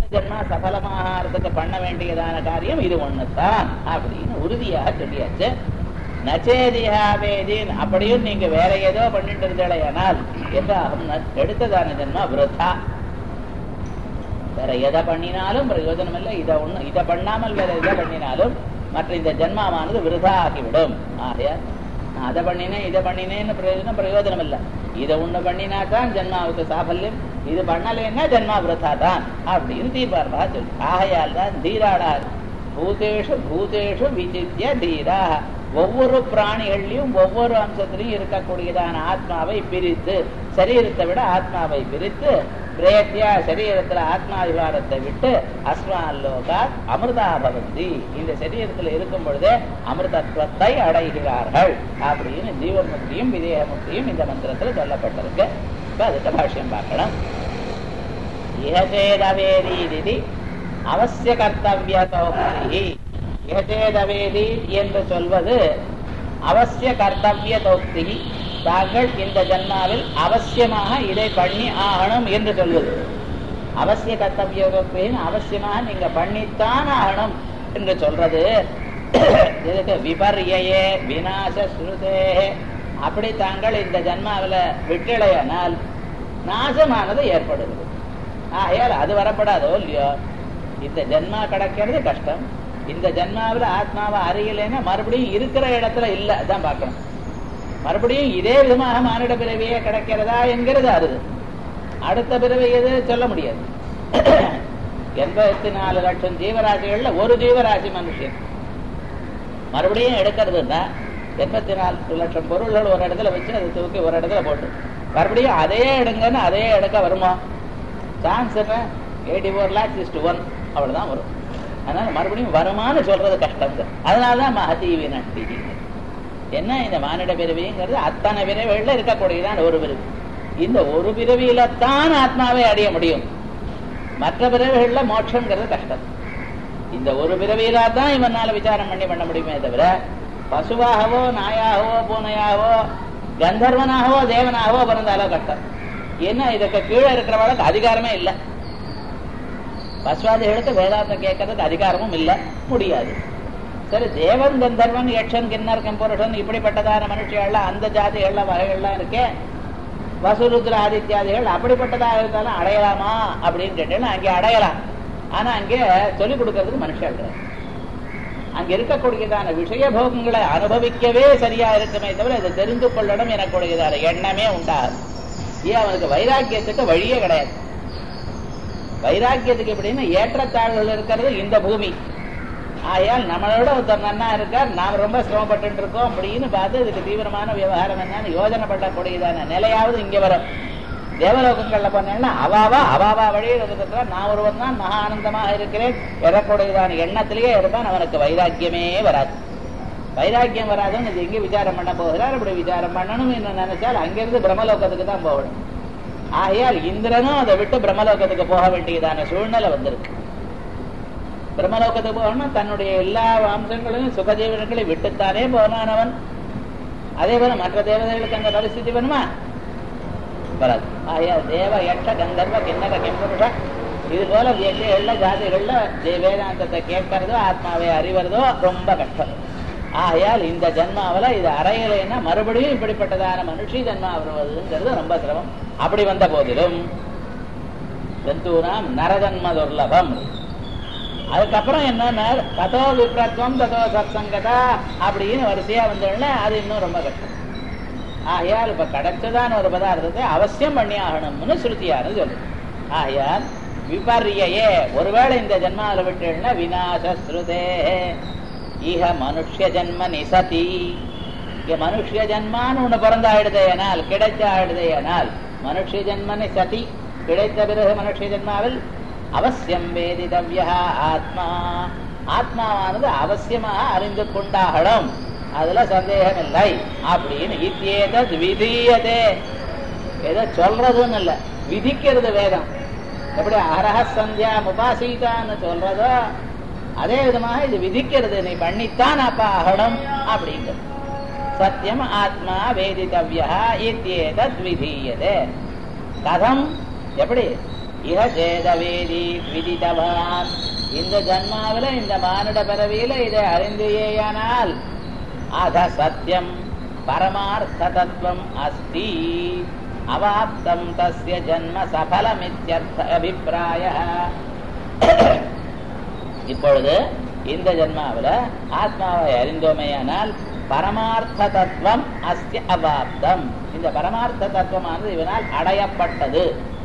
ஜென்மா சஃலமாகறதுக்கு பண்ண வேண்டியதான காரியம் இது ஒண்ணுதான் அப்படின்னு உறுதியாக சொல்லியாச்சு நச்சேதியாவேதின் அப்படியும் நீங்க வேற ஏதோ பண்ணிட்டு இருந்தேனால் என்ன ஆகும் எடுத்ததான ஜென்மா விருதா வேற எதை பண்ணினாலும் பிரயோஜனம் இல்லை இதை ஒண்ணு இதை பண்ணாமல் வேற எதை பண்ணினாலும் மற்ற இந்த ஜென்மாவானது விருதா ஆகிவிடும் ஆகையா நான் அதை பண்ணினேன் இதை பண்ணினேன்னு பிரயோஜனம் பிரயோஜனம் இல்லை இதை ஒண்ணு பண்ணினா தான் ஜென்மாவுக்கு சாஃபல்யம் இது பண்ணலைன்னா ஜென்மா விரதா தான் அப்படின்னு தீர்மானமாக சொல்லி ஆகையால் தான் தீராடா பூதேஷு பூதேஷு விசித்திய தீரா ஒவ்வொரு பிராணிகள்லையும் ஒவ்வொரு அம்சத்திலையும் இருக்கக்கூடியதான ஆத்மாவை பிரித்து சரீரத்தை விட ஆத்மாவை பிரித்து பிரேத்தியா சரீரத்துல ஆத்மாதிகாரத்தை விட்டு அஸ்மாலோகா அமிர்தா பவந்தி இந்த சரீரத்துல இருக்கும் பொழுதே அமிர்தத்துவத்தை அடைகிறார்கள் அப்படின்னு ஜீவமுக்தியும் விதேகமுக்தியும் இந்த மந்திரத்துல சொல்லப்பட்டிருக்கு இப்ப அதுக்கு பாஷ்யம் பார்க்கலாம் இகச்சேதவேதி அவசிய கர்த்தவிய தௌக்தி இகச்சேதவேதி என்று சொல்வது அவசிய கர்த்தவிய தௌக்தி தாங்கள் இந்த ஜன்மாவில் அவசியமாக இதை பண்ணி ஆகணும் என்று சொல்வது அவசிய கர்த்தவியம் அவசியமாக நீங்க பண்ணித்தான் ஆகணும் என்று சொல்றது இதுக்கு விபர்யே விநாச ஸ்ருதே அப்படி தாங்கள் இந்த ஜன்மாவில் விட்டலையானால் நாசமானது ஏற்படுகிறது ஆகையால் அது வரப்படாதோ இல்லையோ இந்த ஜன்மா கிடைக்கிறது கஷ்டம் இந்த ஜன்மாவில் ஆத்மாவை அறியலைன்னா மறுபடியும் இருக்கிற இடத்துல இல்லை அதான் பார்க்கணும் மறுபடியும் இதே விதமாக மானிட பிறவியே கிடைக்கிறதா என்கிறது அருது அடுத்த பிறவி எது சொல்ல முடியாது எண்பத்தி நாலு லட்சம் ஜீவராசிகள்ல ஒரு ஜீவராசி மனுஷன் மறுபடியும் எடுக்கிறதுன்னா எண்பத்தி நாலு லட்சம் பொருள்கள் ஒரு இடத்துல வச்சு அதை தூக்கி ஒரு இடத்துல போட்டு மறுபடியும் அதே எடுங்கன்னு அதே எடுக்க வருமா சான்ஸ் என்ன eighty four lakhs is to one அவ்வளவுதான் வரும் அதனால மறுபடியும் வருமானு சொல்றது கஷ்டம் அதனாலதான் மகதீவி நட்டி என்ன இந்த மானிட பிறவிங்கிறது அத்தனை பிறவிகள்ல இருக்கக்கூடியதான் ஒரு பிறவி இந்த ஒரு பிறவியில தான் ஆத்மாவை அடைய முடியும் மற்ற பிறவிகள்ல மோட்சங்கிறது கஷ்டம் இந்த ஒரு பிறவியில தான் இவனால விசாரம் பண்ணி பண்ண முடியுமே தவிர பசுவாகவோ நாயாகவோ பூனையாகவோ கந்தர்வனாகவோ தேவனாகவோ பிறந்தாலோ கஷ்டம் ஏன்னா இதுக்கு கீழே இருக்கிறவளுக்கு அதிகாரமே இல்லை பஸ்வாதிகளுக்கு வேதாந்தம் கேட்கறதுக்கு அதிகாரமும் இல்லை முடியாது சரி தேவன் கந்தர்வன் யக்ஷன் கிண்ணர் கம்புருஷன் இப்படிப்பட்டதான மனுஷியெல்லாம் அந்த ஜாதிகள்லாம் வகைகள்லாம் இருக்கே வசுருத்ர ஆதித்யாதிகள் அப்படிப்பட்டதாக இருந்தாலும் அடையலாமா அப்படின்னு கேட்டேன்னா அங்கே அடையலாம் ஆனா அங்கே சொல்லிக் கொடுக்கறதுக்கு மனுஷன் அங்க இருக்கக்கூடியதான விஷய போகங்களை அனுபவிக்கவே சரியா இருக்குமே தவிர இதை தெரிந்து கொள்ளணும் எனக்கூடியதான எண்ணமே உண்டாகும் ஏன் அவனுக்கு வைராக்கியத்துக்கு வழியே கிடையாது வைராக்கியத்துக்கு எப்படின்னா ஏற்றத்தாழ்வுகள் இருக்கிறது இந்த பூமி ஆயால் நம்மளோட ஒருத்தர் நன்னா இருக்கார் நாம் ரொம்ப சிரமப்பட்டு இருக்கோம் அப்படின்னு பார்த்து இதுக்கு தீவிரமான விவகாரம் என்னன்னு யோஜனை பண்ணக்கூடியதான நிலையாவது இங்க வரும் தேவலோகங்கள்ல பண்ணேன்னா அவாவா அவாவா வழியில் இருக்கிற நான் ஒருவன் தான் மகா ஆனந்தமாக இருக்கிறேன் எழக்கூடியதான எண்ணத்திலேயே இருப்பான் அவனுக்கு வைராக்கியமே வராது வைராக்கியம் வராதுன்னு இது எங்க விசாரம் பண்ண போகிறார் அப்படி விசாரம் பண்ணணும் என்று நினைச்சால் அங்கிருந்து பிரம்மலோகத்துக்கு தான் போகணும் ஆகையால் இந்திரனும் அதை விட்டு பிரம்மலோகத்துக்கு போக வேண்டியதான சூழ்நிலை வந்திருக்கு பிரம்மலோகத்துக்கு போகணும் தன்னுடைய எல்லா அம்சங்களையும் சுகஜீவனங்களை விட்டுத்தானே போனானவன் அதே போல மற்ற தேவதைகளுக்கு அந்த பரிஸ்திதி வேணுமா வராது ஆகையா தேவ யட்ச கந்தர்வ கிண்ணக கிம்புருஷ இது போல எல்லைகள்ல ஜாதிகள்ல வேதாந்தத்தை கேட்கறதோ ஆத்மாவை அறிவறதோ ரொம்ப கஷ்டம் ஆகையால் இந்த ஜன்மாவில இது அறையலைன்னா மறுபடியும் இப்படிப்பட்டதான மனுஷி ஜன்மா வருவதுங்கிறது ரொம்ப சிரமம் அப்படி வந்த போதிலும் ஜந்தூனாம் நரஜன்ம துர்லபம் அதுக்கப்புறம் என்னன்னா ததோ விப்ரத்வம் ததோ சத்சங்கதா அப்படின்னு வரிசையா வந்தோடனே அது இன்னும் ரொம்ப கஷ்டம் ஆகையால் இப்ப கிடைச்சதான ஒரு பதார்த்தத்தை அவசியம் பண்ணி ஆகணும்னு ஸ்ருதியானது சொல்லு ஆகையால் விபர்யே ஒருவேளை இந்த ஜென்மாவில் விட்டுனா விநாச ஸ்ருதே இஹ மனுஷ்ய ஜன்ம நிசதி மனுஷ்ய ஜன்மான்னு ஒண்ணு பிறந்தாயிடுதேனால் கிடைச்ச ஆயிடுதேனால் மனுஷ்ய ஜன்ம நிசதி கிடைத்த பிறகு மனுஷ்ய ஜன்மாவில் அவசியம் வேதிதவ்யா ஆத்மா ஆத்மாவானது அவசியமாக அறிந்து கொண்டாகணும் அதுல சந்தேகம் இல்லை அப்படின்னு இத்தியேதத் விதீயதே ஏதோ சொல்றதுன்னு இல்ல விதிக்கிறது வேதம் எப்படி அரஹ சந்தியா உபாசிதான்னு சொல்றதோ அதே விதமாக இது விதிக்கிறது நீ பண்ணித்தான் அப்ப ஆகணும் அப்படிங்கிறது சத்தியம் ஆத்மா வேதித்தவ்யா இத்தியேதத் விதீயதே கதம் எப்படி இஹ சேதவேதி விதித்தவான் இந்த ஜன்மாவில இந்த மானுட பிறவியில இதை அறிந்தையேயானால் அத சத்தியம் பரமார்த்த தத்துவம் அஸ்தி அவாப்தம் தஸ்ய ஜன்ம சபலமித்யர்த்த அபிப்பிராய இப்பொழுது இந்த ஜென்மாவில ஆத்மாவை அறிந்தோமேயானால் பரமார்த்த தத்துவம் அஸ்ய அவாப்தம் இந்த பரமார்த்த தத்துவமானது இவனால் அடையப்பட்டது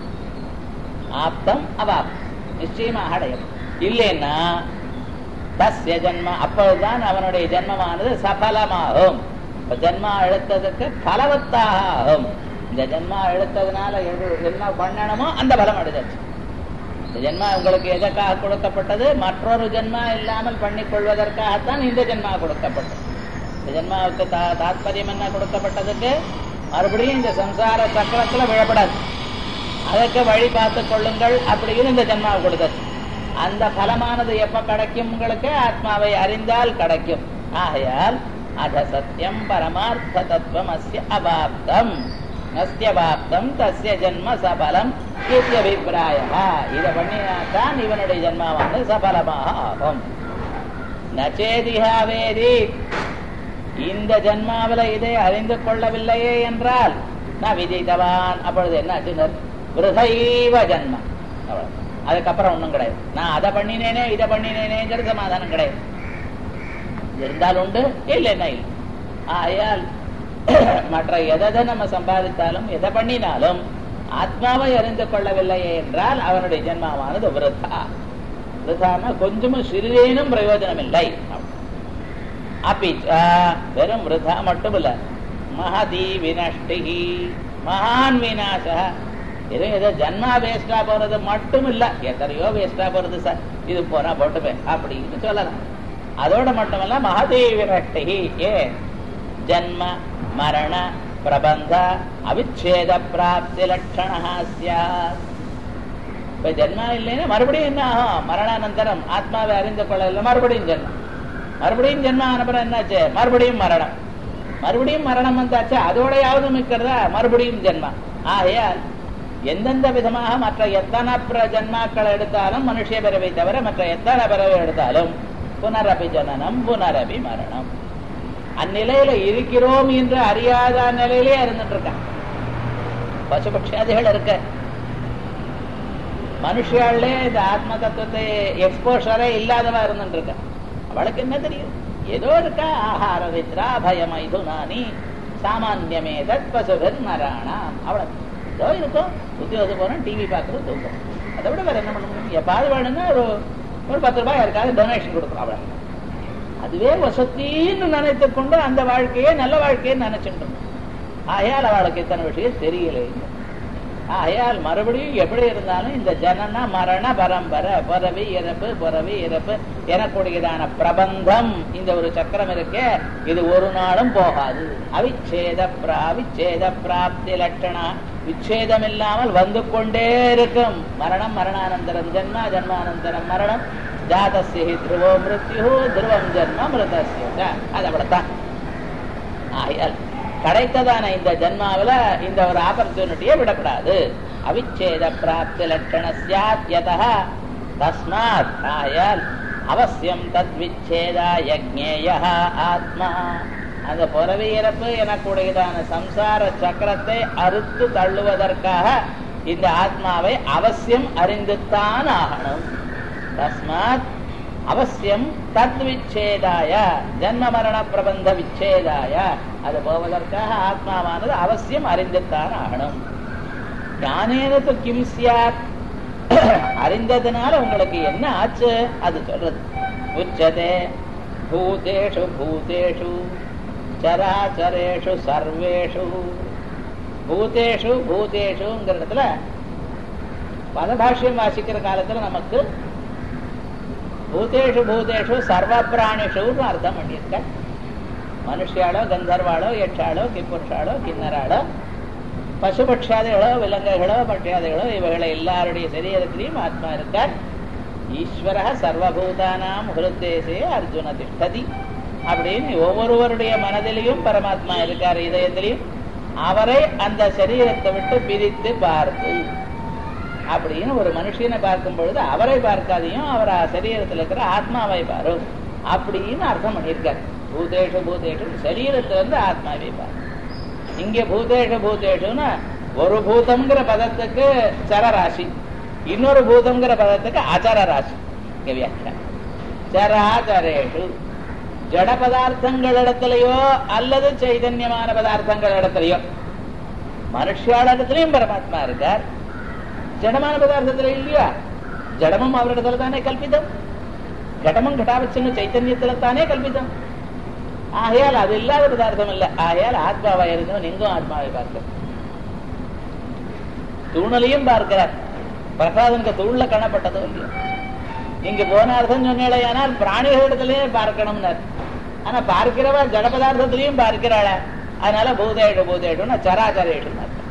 ஆப்தம் அவாப்தம் நிச்சயமாக அடையும் இல்லைன்னா தஸ்ய ஜென்ம அப்பொழுதுதான் அவனுடைய ஜென்மமானது சபலமாகும் இப்ப ஜென்மா எடுத்ததுக்கு பலவத்தாக ஆகும் இந்த ஜென்மா எடுத்ததுனால எது என்ன பண்ணணுமோ அந்த பலம் அடைஞ்சாச்சு இந்த ஜென்மா உங்களுக்கு எதற்காக கொடுக்கப்பட்டது மற்றொரு ஜென்மா இல்லாமல் பண்ணிக் கொள்வதற்காகத்தான் இந்த ஜென்மா கொடுக்கப்பட்டது இந்த ஜென்மாவுக்கு தா தாத்பரியம் என்ன கொடுக்கப்பட்டதுக்கு மறுபடியும் இந்த சம்சார சக்கரத்துல விழப்படாது அதற்கு வழி பார்த்து கொள்ளுங்கள் அப்படின்னு இந்த ஜென்மாவை கொடுத்தது அந்த பலமானது எப்ப கிடைக்கும் உங்களுக்கு ஆத்மாவை அறிந்தால் கிடைக்கும் ஆகையால் அத சத்தியம் பரமார்த்த தத்துவம் அஸ்ய அபாப்தம் நஸ்யபாப்தம் தஸ்ய ஜென்ம சபலம் இத்தியபிப்பிராய இதை பண்ணினாத்தான் இவனுடைய ஜென்மாவானது சபலமாக ஆகும் நச்சேதிஹா வேதி இந்த ஜென்மாவில இதை அறிந்து கொள்ளவில்லையே என்றால் நான் விதித்தவான் அப்பொழுது என்ன ஆச்சுனர் விருதைவ ஜன்மம் அவ்வளவு அதுக்கப்புறம் ஒண்ணும் கிடையாது நான் அதை பண்ணினேனே இதை பண்ணினேனேங்கிறது சமாதானம் கிடையாது இருந்தால் உண்டு இல்லைன்னா இல்லை ஆயால் மற்ற எதை நம்ம சம்பாதித்தாலும் எதை பண்ணினாலும் ஆத்மாவை அறிந்து கொள்ளவில்லையே என்றால் அவனுடைய ஜென்மாவானது விருத்தா விருத்தானா கொஞ்சமும் சிறிதேனும் பிரயோஜனம் இல்லை அப்பி வெறும் விருதா மட்டும் இல்ல மகதி வினஷ்டி மகான் விநாச ஏதோ ஏதோ ஜன்மா வேஸ்டா போறது மட்டும் இல்ல எத்தனையோ வேஸ்டா போறது சார் இது போனா போட்டுப்பேன் அப்படின்னு சொல்லலாம் அதோட மட்டுமல்ல மகதி விரஷ்டி ஏ ஜன்ம மரண பிரபந்த அவிச்சேத பிராப்தி லட்சணா சியாத் இப்ப ஜென்மா இல்லைன்னா மறுபடியும் என்ன ஆகும் மரணானந்தரம் ஆத்மாவை அறிந்து கொள்ள மறுபடியும் ஜென்மம் மறுபடியும் ஜென்மம் அனுப்புறம் என்னாச்சு மறுபடியும் மரணம் மறுபடியும் மரணம் வந்தாச்சு அதோடையாவது மிக்கிறதா மறுபடியும் ஜென்மா ஆகையால் எந்தெந்த விதமாக மற்ற எத்தனை பிற ஜென்மாக்கள் எடுத்தாலும் மனுஷ பிறவை தவிர மற்ற எத்தனை பிறவை எடுத்தாலும் புனரபி ஜனனம் புனரபி மரணம் அந்நிலையில இருக்கிறோம் என்று அறியாத நிலையிலே இருந்துட்டு இருக்கான் பசுபட்சாதிகள் இருக்க மனுஷாலே இந்த ஆத்ம தத்துவத்தை எக்ஸ்போஷரே இல்லாதவா இருந்துட்டு இருக்க அவளுக்கு என்ன தெரியும் ஏதோ இருக்கா ஆஹார வித்ரா பயம் ஐதுனானி சாமான்யமே தத் பசுகன் மராணாம் அவ்வளவு ஏதோ இருக்கும் உத்தியோகம் போறோம் டிவி பார்க்கறோம் தூக்கம் அதை விட வேற என்ன பண்ண முடியும் எப்பாவது வேணும்னா ஒரு ஒரு பத்து ரூபாய் யாருக்காவது டொனேஷன் கொடுக்குறோம் அவ்வளவு அதுவே வசத்தின்னு நினைத்து கொண்டு அந்த வாழ்க்கையே நல்ல வாழ்க்கையை நினைச்சுட்டு ஆகையால் அவளுக்கு இத்தனை விஷயம் தெரியலை ஆகையால் மறுபடியும் எப்படி இருந்தாலும் இந்த ஜனன மரண பரம்பரை பிறவி இறப்பு பிறவி இறப்பு எனக்கூடியதான பிரபந்தம் இந்த ஒரு சக்கரம் இருக்கே இது ஒரு நாளும் போகாது அவிச்சேத அவிச்சேத பிராப்தி லட்சணா விச்சேதம் இல்லாமல் வந்து கொண்டே இருக்கும் மரணம் மரணானந்தரம் ஜென்ம ஜென்மானந்தரம் மரணம் ஜாதஸ்ய துருவோ மிருத்யு துருவம் ஜென்ம மிருதஸ்ய அது அவ்வளவுதான் ஆகையால் கிடைத்ததான இந்த ஜென்மாவில இந்த ஒரு ஆப்பர்ச்சுனிட்டியை விடக்கூடாது அவிச்சேத பிராப்தி லட்சண சாத்யதா தஸ்மாத் ஆயால் அவசியம் தத் விச்சேதா யஜ்ஞேய ஆத்மா அந்த பிறவி இறப்பு எனக்கூடியதான சம்சார சக்கரத்தை அறுத்து தள்ளுவதற்காக இந்த ஆத்மாவை அவசியம் அறிந்துத்தான் ஆகணும் தஸ்மாத் அவசியம் தத் விச்சேதாய ஜன்ம மரண பிரபந்த விச்சேதாய அது போவதற்காக ஆத்மாவானது அவசியம் அறிந்துத்தான் ஆகணும் ஞானேனது கிம் சியாத் அறிந்ததுனால உங்களுக்கு என்ன ஆச்சு அது சொல்றது உச்சதே பூதேஷு பூதேஷு சராச்சரேஷு சர்வேஷு பூதேஷு பூதேஷுங்கிற இடத்துல பதபாஷ்யம் வாசிக்கிற காலத்துல நமக்கு பூதேஷு பூதேஷு சர்வ பிராணிஷுன்னு அர்த்தம் பண்ணியிருக்க மனுஷியாளோ கந்தர்வாளோ யட்சாளோ கிப்புருஷாளோ கிண்ணறாளோ பசுபட்சாதிகளோ விலங்குகளோ பட்சாதிகளோ இவைகளை எல்லாருடைய சரீரத்திலையும் ஆத்மா இருக்கார் ஈஸ்வர சர்வபூதானாம் ஹிருத்தேசே அர்ஜுன திஷ்டதி அப்படின்னு ஒவ்வொருவருடைய மனதிலையும் பரமாத்மா இருக்கார் இதயத்திலையும் அவரை அந்த சரீரத்தை விட்டு பிரித்து பார்த்து அப்படின்னு ஒரு மனுஷனை பார்க்கும் பொழுது அவரை பார்க்காதையும் அவர் சரீரத்தில் இருக்கிற ஆத்மாவை பாரு அப்படின்னு அர்த்தம் பண்ணியிருக்கார் பூதேஷு பூதேஷு சரீரத்துல இருந்து ஆத்மாவை பாரு இங்க பூதேஷு பூதேஷுன்னா ஒரு பூதம்ங்கிற பதத்துக்கு சரராசி இன்னொரு பூதம்ங்கிற பதத்துக்கு அச்சர ராசி இங்க வியாக்கியானம் சராச்சரேஷு ஜட பதார்த்தங்களிடத்திலேயோ அல்லது சைதன்யமான பதார்த்தங்கள் இடத்திலேயோ மனுஷாளிடத்திலையும் பரமாத்மா இருக்கார் ஜடமான பதார்த்தத்துல இல்லையா ஜடமும் அவரிடத்துல தானே கல்பிதம் கடமும் கட்டாபட்சங்க சைத்தன்யத்துல தானே கல்பிதம் ஆகையால் அது இல்லாத பதார்த்தம் இல்ல ஆகையால் ஆத்மாவா இருந்தவன் எங்கும் ஆத்மாவை பார்க்க தூணலையும் பார்க்கிறார் பிரசாதனுக்கு தூண்ல காணப்பட்டதோ இல்லையோ இங்க போன அர்த்தம் சொன்னேடையானால் பிராணிகளிடத்திலேயே பார்க்கணும்னார் ஆனா பார்க்கிறவா ஜட பதார்த்தத்திலையும் பார்க்கிறாள அதனால பூதேடு பூதேடுன்னா சராச்சரேஷு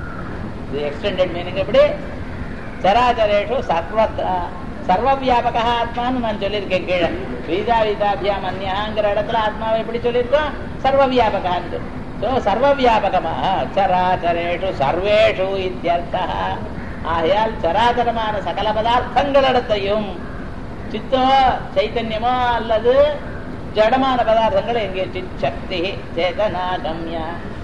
இது எக்ஸ்டெண்டட் மீனிங் எப்படி சராச்சரேஷு சர்வ சர்வ வியாபக ஆத்மான்னு நான் சொல்லியிருக்கேன் கீழே வீதா வீதாபியாம் அந்யாங்கிற இடத்துல ஆத்மாவை எப்படி சொல்லியிருக்கோம் சர்வ வியாபகான்னு ஸோ சர்வ வியாபகமாக சராச்சரேஷு சர்வேஷு இத்தியர்த்தா ஆகையால் சராச்சரமான சகல பதார்த்தங்களிடத்தையும் சித்தோ சைத்தன்யமோ அல்லது ஜடமான பதார்த்தங்கள் எங்கே சித் சக்தி சேதனாகம்ய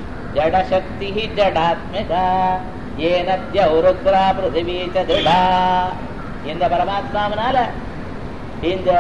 ஜடசக்தி ஜடாத்மிகா ஏனத்ய உருத்ரா பிருத்திவி திருடா இந்த பரமாத்மாவனால இந்த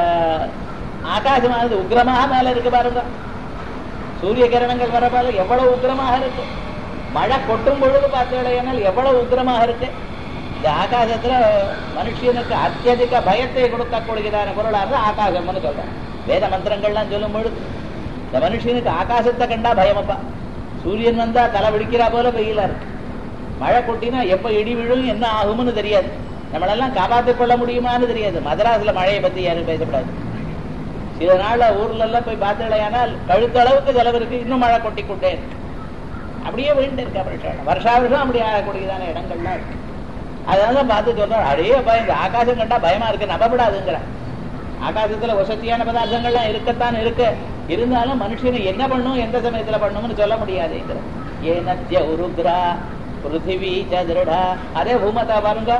ஆகாசமானது உக்ரமாக மேல இருக்கு பாருங்க சூரிய கிரணங்கள் வரப்பால எவ்வளவு உக்ரமாக இருக்கு மழை கொட்டும் பொழுது பார்த்தீங்கன்னா எவ்வளவு உக்ரமாக இருக்கு இந்த ஆகாசத்துல மனுஷனுக்கு அத்தியதிக பயத்தை கொடுக்கக்கூடியதான பொருளா இருந்தா ஆகாசம்னு சொல்றேன் வேத மந்திரங்கள்லாம் சொல்லும் பொழுது இந்த மனுஷனுக்கு ஆகாசத்தை கண்டா பயமப்பா சூரியன் வந்தா தலை வெடிக்கிறா போல வெயிலா இருக்கு மழை கொட்டினா எப்ப இடி விழும் என்ன ஆகும்னு தெரியாது நம்மளெல்லாம் காப்பாற்றிக் கொள்ள முடியுமான்னு தெரியாது மதராஸ்ல மழையை பத்தி யாரும் பேசக்கூடாது சில நாள்ல ஊர்ல எல்லாம் போய் பார்த்தலையானால் கழுத்தளவுக்கு செலவு இருக்கு இன்னும் மழை கொட்டி கொண்டே இருக்கு அப்படியே விழுந்து இருக்கா வருஷம் வருஷா வருஷம் அப்படி ஆகக்கூடியதான இடங்கள்லாம் இருக்கு அதனால பார்த்து சொல்றோம் அடே அப்பா இந்த ஆகாசம் கண்டா பயமா இருக்கு நம்பப்படாதுங்கிற ஆகாசத்துல வசதியான பதார்த்தங்கள்லாம் இருக்கத்தான் இருக்கு இருந்தாலும் மனுஷனை என்ன பண்ணும் எந்த சமயத்துல பண்ணும்னு சொல்ல முடியாதுங்கிற ஏனத்திய உருக்ரா பிருத்திவி திருடா அதே பூமத்தா பாருங்க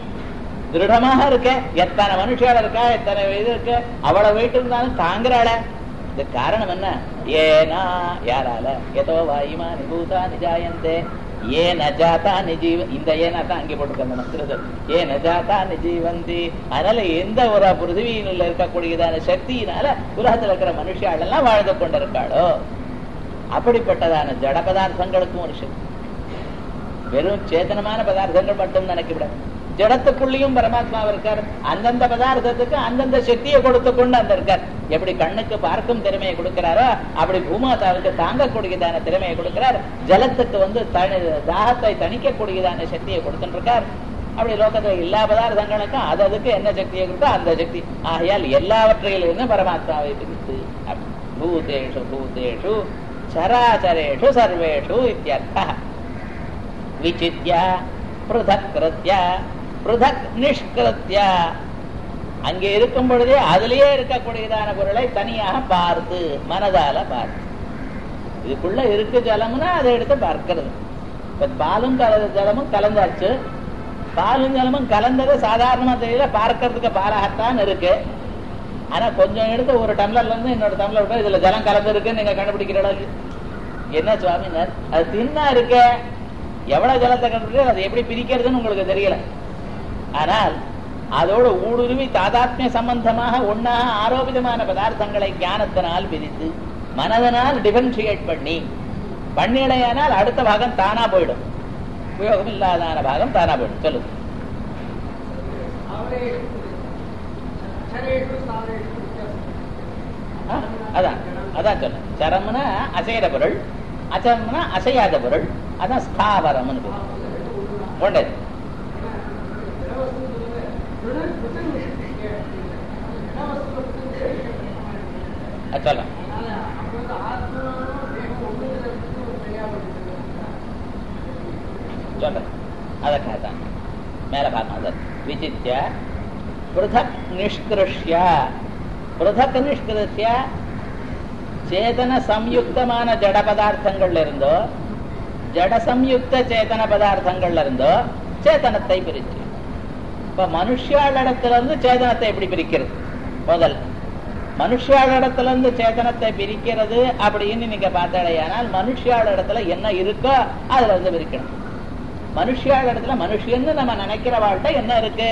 திருடமாக இருக்க எத்தனை மனுஷால இருக்கா எத்தனை இது இருக்கு அவ்வளவு வெயிட் இருந்தாலும் தாங்குறாள இது காரணம் என்ன ஏனா யாரால எதோ வாயுமா நிபூதா நிஜாயந்தே ஏன ஜாதா நிஜீவ இந்த ஏனா தான் அங்கே போட்டுக்கணும் மந்திரத்தில் ஏன ஜாதா நிஜீவந்தி அதனால எந்த ஒரு பிருத்திவியில இருக்கக்கூடியதான சக்தியினால உலகத்துல இருக்கிற மனுஷாள் எல்லாம் வாழ்ந்து கொண்டிருக்காளோ அப்படிப்பட்டதான ஜட பதார்த்தங்களுக்கும் ஒரு சக்தி வெறும் சேதனமான பதார்த்தங்கள் மட்டும் நினைக்கப்படாது ஜடத்துக்குள்ளேயும் பரமாத்மா இருக்கார் அந்தந்த பதார்த்தத்துக்கு அந்தந்த சக்தியை கொடுத்து கொண்டு அந்த இருக்கார் எப்படி கண்ணுக்கு பார்க்கும் திறமையை கொடுக்கிறாரோ அப்படி பூமாதாவுக்கு தாங்கக்கூடியதான திறமையை கொடுக்கிறார் ஜலத்துக்கு வந்து தனி தாகத்தை தணிக்கக்கூடியதான சக்தியை கொடுத்துருக்கார் அப்படி லோகத்துல எல்லா பதார்த்தங்களுக்கும் அது அதுக்கு என்ன சக்தியை கொடுத்தோ அந்த சக்தி ஆகையால் எல்லாவற்றையிலிருந்து பரமாத்மாவை பிரித்து பூதேஷு பூதேஷு சராச்சரேஷு சர்வேஷு இத்தியர்த்தா விசித்ய பிருதக் கிருத்ய பிருதக் நிஷ்கிருத்ய அங்கே இருக்கும் பொழுதே அதிலேயே இருக்கக்கூடியதான பொருளை தனியாக பார்த்து மனதால பார்த்து இதுக்குள்ள இருக்கு ஜலம்னா அதை எடுத்து பார்க்கிறது இப்ப பாலும் கலந்த ஜலமும் கலந்தாச்சு பாலும் ஜலமும் கலந்தது சாதாரணமா தெரியல பார்க்கறதுக்கு பாலாகத்தான் இருக்கு ஆனா கொஞ்சம் எடுத்து ஒரு டம்ளர்ல இருந்து இன்னொரு டம்ளர் போய் இதுல ஜலம் கலந்து இருக்குன்னு நீங்க கண்டுபிடிக்கிறோம் என்ன சுவாமினர் அது தின்னா இருக்க எவ்வளவு ஜலத்தை கண்டு அதை எப்படி பிரிக்கிறதுன்னு உங்களுக்கு தெரியல ஆனால் அதோட ஊடுருவி தாதாத்மிய சம்பந்தமாக ஒன்னாக ஆரோபிதமான பதார்த்தங்களை ஞானத்தினால் பிரித்து மனதனால் டிஃபரன்ஷியேட் பண்ணி பண்ணிடையானால் அடுத்த பாகம் தானா போயிடும் உபயோகம் இல்லாதான பாகம் தானா போயிடும் சொல்லுங்க அதான் அதான் சொல்ல சரம்னா அசைகிற பொருள் அச்சரம்னா அசையாத பொருள் அதான் ஸ்தாவரம்னு பேர் ஒன்று சொல்லலாம் சொல்றேன் அதற்காக தான் மேல பார்க்கணும் அதை விசித்திய பிருதக் நிஷ்கிருஷ்ய பிருதக் நிஷ்கிருஷ்ய சேதன சம்யுக்தமான ஜட பதார்த்தங்கள்ல இருந்தோ ஜட சம்யுக்த சேதன பதார்த்தங்கள்ல இருந்தோ சேதனத்தை பிரிச்சு இப்ப மனுஷியாளிடத்துல இருந்து சேதனத்தை எப்படி பிரிக்கிறது முதல் மனுஷியாளிடத்துல இருந்து சேதனத்தை பிரிக்கிறது அப்படின்னு நீங்க பார்த்தாலேயானால் மனுஷியாளிடத்துல என்ன இருக்கோ அதுல இருந்து பிரிக்கணும் மனுஷியாளிடத்துல மனுஷன்னு நம்ம நினைக்கிற வாழ்க்கை என்ன இருக்கு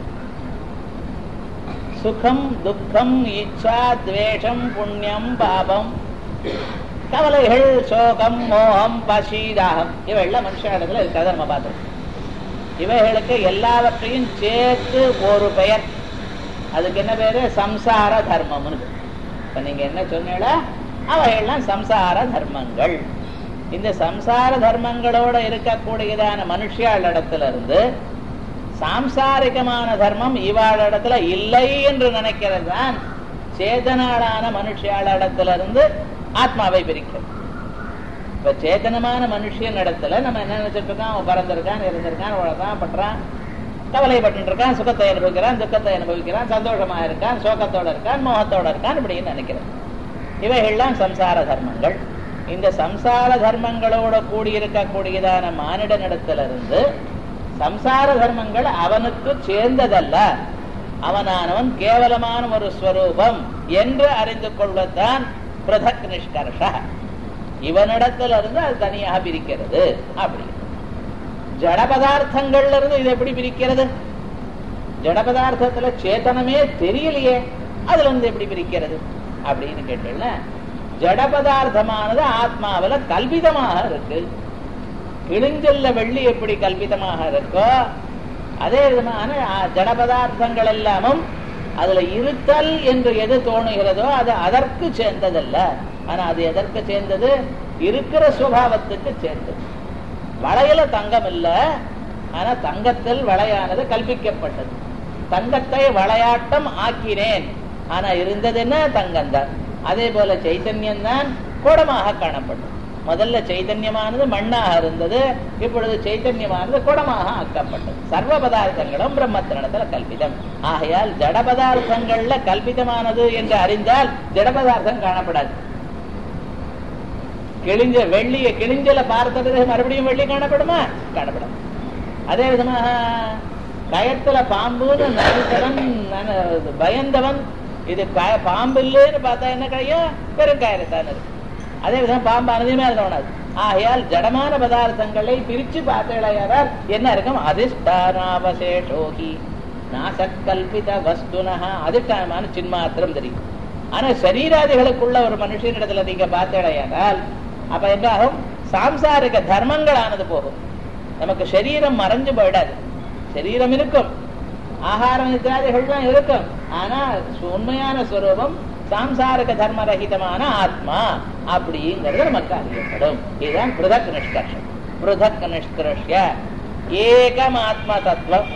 சுகம் துக்கம் இச்சா துவேஷம் புண்ணியம் பாபம் கவலைகள் சோகம் மோகம் பசி தாகம் இவையெல்லாம் மனுஷனிடத்துல இருக்கிறத நம்ம பார்த்தோம் இவைகளுக்கு எல்லாவற்றையும் சேர்த்து ஒரு பெயர் அதுக்கு என்ன பேரு சம்சார தர்மம்னு பேரு. இப்ப நீங்க என்ன சொன்னீங்களா அவையெல்லாம் சம்சார தர்மங்கள் இந்த சம்சார தர்மங்களோட இருக்கக்கூடியதான மனுஷியாளிடத்துல இருந்து சாம்சாரிகமான தர்மம் இவாளிடத்துல இல்லை என்று நினைக்கிறது தான் சேதனாளான மனுஷியாளிடத்துல இருந்து ஆத்மாவை பிரிக்கிறது இப்ப சேதனமான மனுஷன் இடத்துல நம்ம என்ன நினைச்சிட்டு இருக்கோம் அவன் பிறந்திருக்கான் இருந்திருக்கான் உழக்கான் பண்றான் கவலைப்பட்டு இருக்கான் சுகத்தை அனுபவிக்கிறான் துக்கத்தை அனுபவிக்கிறான் சந்தோஷமா இருக்கான் சோகத்தோட இருக்கான் மோகத்தோட இருக்கான் இப்படின்னு நினைக்கிறேன் இவைகள்லாம் சம்சார தர்மங்கள் இந்த சம்சார தர்மங்களோட கூடியிருக்கக்கூடியதான மானிடனிடத்திலிருந்து சம்சார தர்மங்கள் அவனுக்கு சேர்ந்ததல்ல அவனானவன் கேவலமான ஒரு ஸ்வரூபம் என்று அறிந்து கொள்வதுதான் பிரதக் நிஷ்கர்ஷ இவனிடத்துல இருந்து அது தனியாக பிரிக்கிறது அப்படி ஜட பதார்த்தங்கள்ல இருந்து இது எப்படி பிரிக்கிறது ஜட பதார்த்தத்துல சேத்தனமே தெரியலையே அதுல இருந்து எப்படி பிரிக்கிறது அப்படின்னு கேட்டீங்கன்னா ஜட பதார்த்தமானது ஆத்மாவில கல்பிதமாக இருக்கு கிழிஞ்சல்ல வெள்ளி எப்படி கல்பிதமாக இருக்கோ அதே விதமான ஆ- ஜட பதார்த்தங்கள் எல்லாமும் அதுல இருத்தல் என்று எது தோணுகிறதோ அது அதற்கு சேர்ந்ததல்ல ஆனா அது எதற்கு சேர்ந்தது இருக்கிற சுபாவத்துக்கு சேர்ந்தது வளையல தங்கம் இல்ல ஆனா தங்கத்தில் வளையானது கல்பிக்கப்பட்டது தங்கத்தை வளையாட்டம் ஆக்கினேன் ஆனா இருந்தது என்ன தங்கம் தான் அதே போல சைத்தன்யம் தான் குடமாக காணப்பட்டது முதல்ல சைத்தன்யமானது மண்ணாக இருந்தது இப்பொழுது சைத்தன்யமானது குடமாக ஆக்கப்பட்டது சர்வ பதார்த்தங்களும் பிரம்மத்தினிடத்துல கல்பிதம் ஆகையால் ஜட பதார்த்தங்கள்ல கல்பிதமானது என்று அறிந்தால் ஜட பதார்த்தம் காணப்படாது கிழிஞ்ச வெள்ளிய கிழிஞ்சல பார்த்த பிறகு மறுபடியும் வெள்ளி காணப்படுமா காணப்படும் அதே விதமாக கயத்துல பாம்புன்னு நினைத்தவன் நன- பயந்தவன் இது க- பாம்பு இல்லைன்னு பார்த்தா என்ன கிடையும் பெரும் கயறத்தான் இருக்கு அதே விதம் பாம்பானதுமே அது தோணாது ஆகையால் ஜடமான பதார்த்தங்களை பிரிச்சு பார்த்தேடையார் என்ன இருக்கும் அதிஷ்டானாவசேஷோகி நாசக்கல்பித வஸ்துனஹா அதிஷ்டானமான சின்மாத்திரம் தெரியும் ஆனா சரீராதிகளுக்குள்ள ஒரு மனுஷனிடத்துல நீங்க பார்த்தேடையானால் அப்ப என்ன ஆகும் சாம்சாரிக தர்மங்களானது போகும் நமக்கு சரீரம் மறைஞ்சு போயிடாது சரீரம் இருக்கும் ஆகாரம் இத்தியாதிகள்லாம் இருக்கும் ஆனா உண்மையான ஸ்வரூபம் சாம்சாரிக தர்மரகிதமான ஆத்மா அப்படிங்கிறது நமக்கு அறியப்படும் இதுதான் பிருதக் நிஷ்கர்ஷம் பிருதக் நிஷ்கர்ஷ ஏகம் ஆத்ம தத்துவம்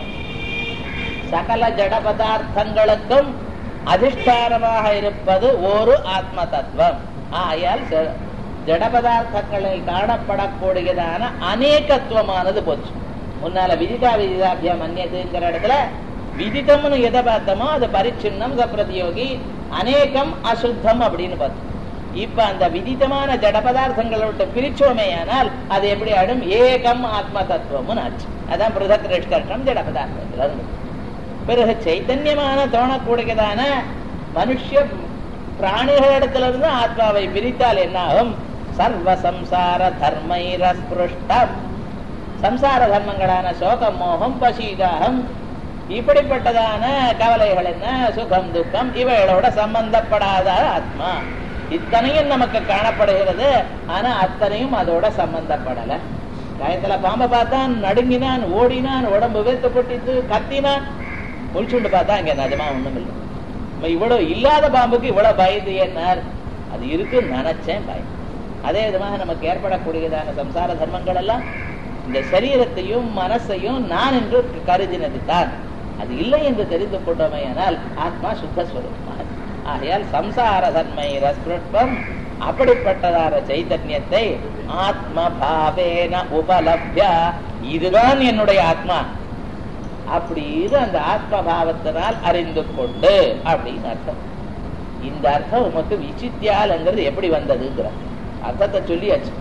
சகல ஜட பதார்த்தங்களுக்கும் அதிஷ்டானமாக இருப்பது ஒரு ஆத்ம தத்துவம் ஆயால் ச- ஜட பதார்த்தங்களில் காணப்படக்கூடியதான அநேகத்துவமானது போச்சு முன்னால விதிதா விதிதாபியம் அந்நியதுங்கிற இடத்துல விதிதம்னு எதை பார்த்தோமோ அது பரிச்சின்னம் சப்பிரதியோகி அநேகம் அசுத்தம் அப்படின்னு பார்த்தோம் இப்ப அந்த விதிதமான ஜட பதார்த்தங்களை விட்டு பிரிச்சோமே ஆனால் அது எப்படி ஆடும் ஏகம் ஆத்ம தத்துவம்னு ஆச்சு அதான் பிருதக் நிஷ்கர்ஷம் ஜட பதார்த்தத்துல இருந்து பிறகு சைத்தன்யமான தோணக்கூடியதான மனுஷ்ய பிராணிகளிடத்திலிருந்து ஆத்மாவை பிரித்தால் என்னாகும் சர்வ சம்சார தர்மைரஸ்பிருஷ்டம் சம்சார தர்மங்களான சோகம் மோகம் பசீதாகம் இப்படிப்பட்டதான கவலைகள் என்ன சுகம் துக்கம் இவைகளோட சம்பந்தப்படாத ஆத்மா இத்தனையும் நமக்கு காணப்படுகிறது ஆனா அத்தனையும் அதோட சம்பந்தப்படல கயத்துல பாம்பை பார்த்தான் நடுங்கினான் ஓடினான் உடம்பு வேர்த்துப்பட்டித்து கத்தினான் முழிச்சுண்டு பார்த்தா இங்க நிஜமா ஒண்ணும் இல்லை நம்ம இவ்வளவு இல்லாத பாம்புக்கு இவ்வளவு பயந்து ஏன்னார் அது இருக்குன்னு நினைச்சேன் பயம் அதே விதமாக நமக்கு ஏற்படக்கூடியதான சம்சார தர்மங்கள் எல்லாம் இந்த சரீரத்தையும் மனசையும் நான் என்று கருதினது தான் அது இல்லை என்று தெரிந்து கொண்டோமே ஆனால் ஆத்மா சுத்தஸ்வரூபமாக ஆகையால் சம்சார தன்மை ரஸ்பிருட்பம் அப்படிப்பட்டதான சைத்தன்யத்தை ஆத்ம பாவேன உபலப்ய இதுதான் என்னுடைய ஆத்மா அப்படின்னு அந்த ஆத்ம பாவத்தினால் அறிந்து கொண்டு அப்படின்னு அர்த்தம் இந்த அர்த்தம் உமக்கு விசித்தியாலங்கிறது எப்படி வந்ததுங்கிற அர்த்தத்தை சொல்லியாச்சு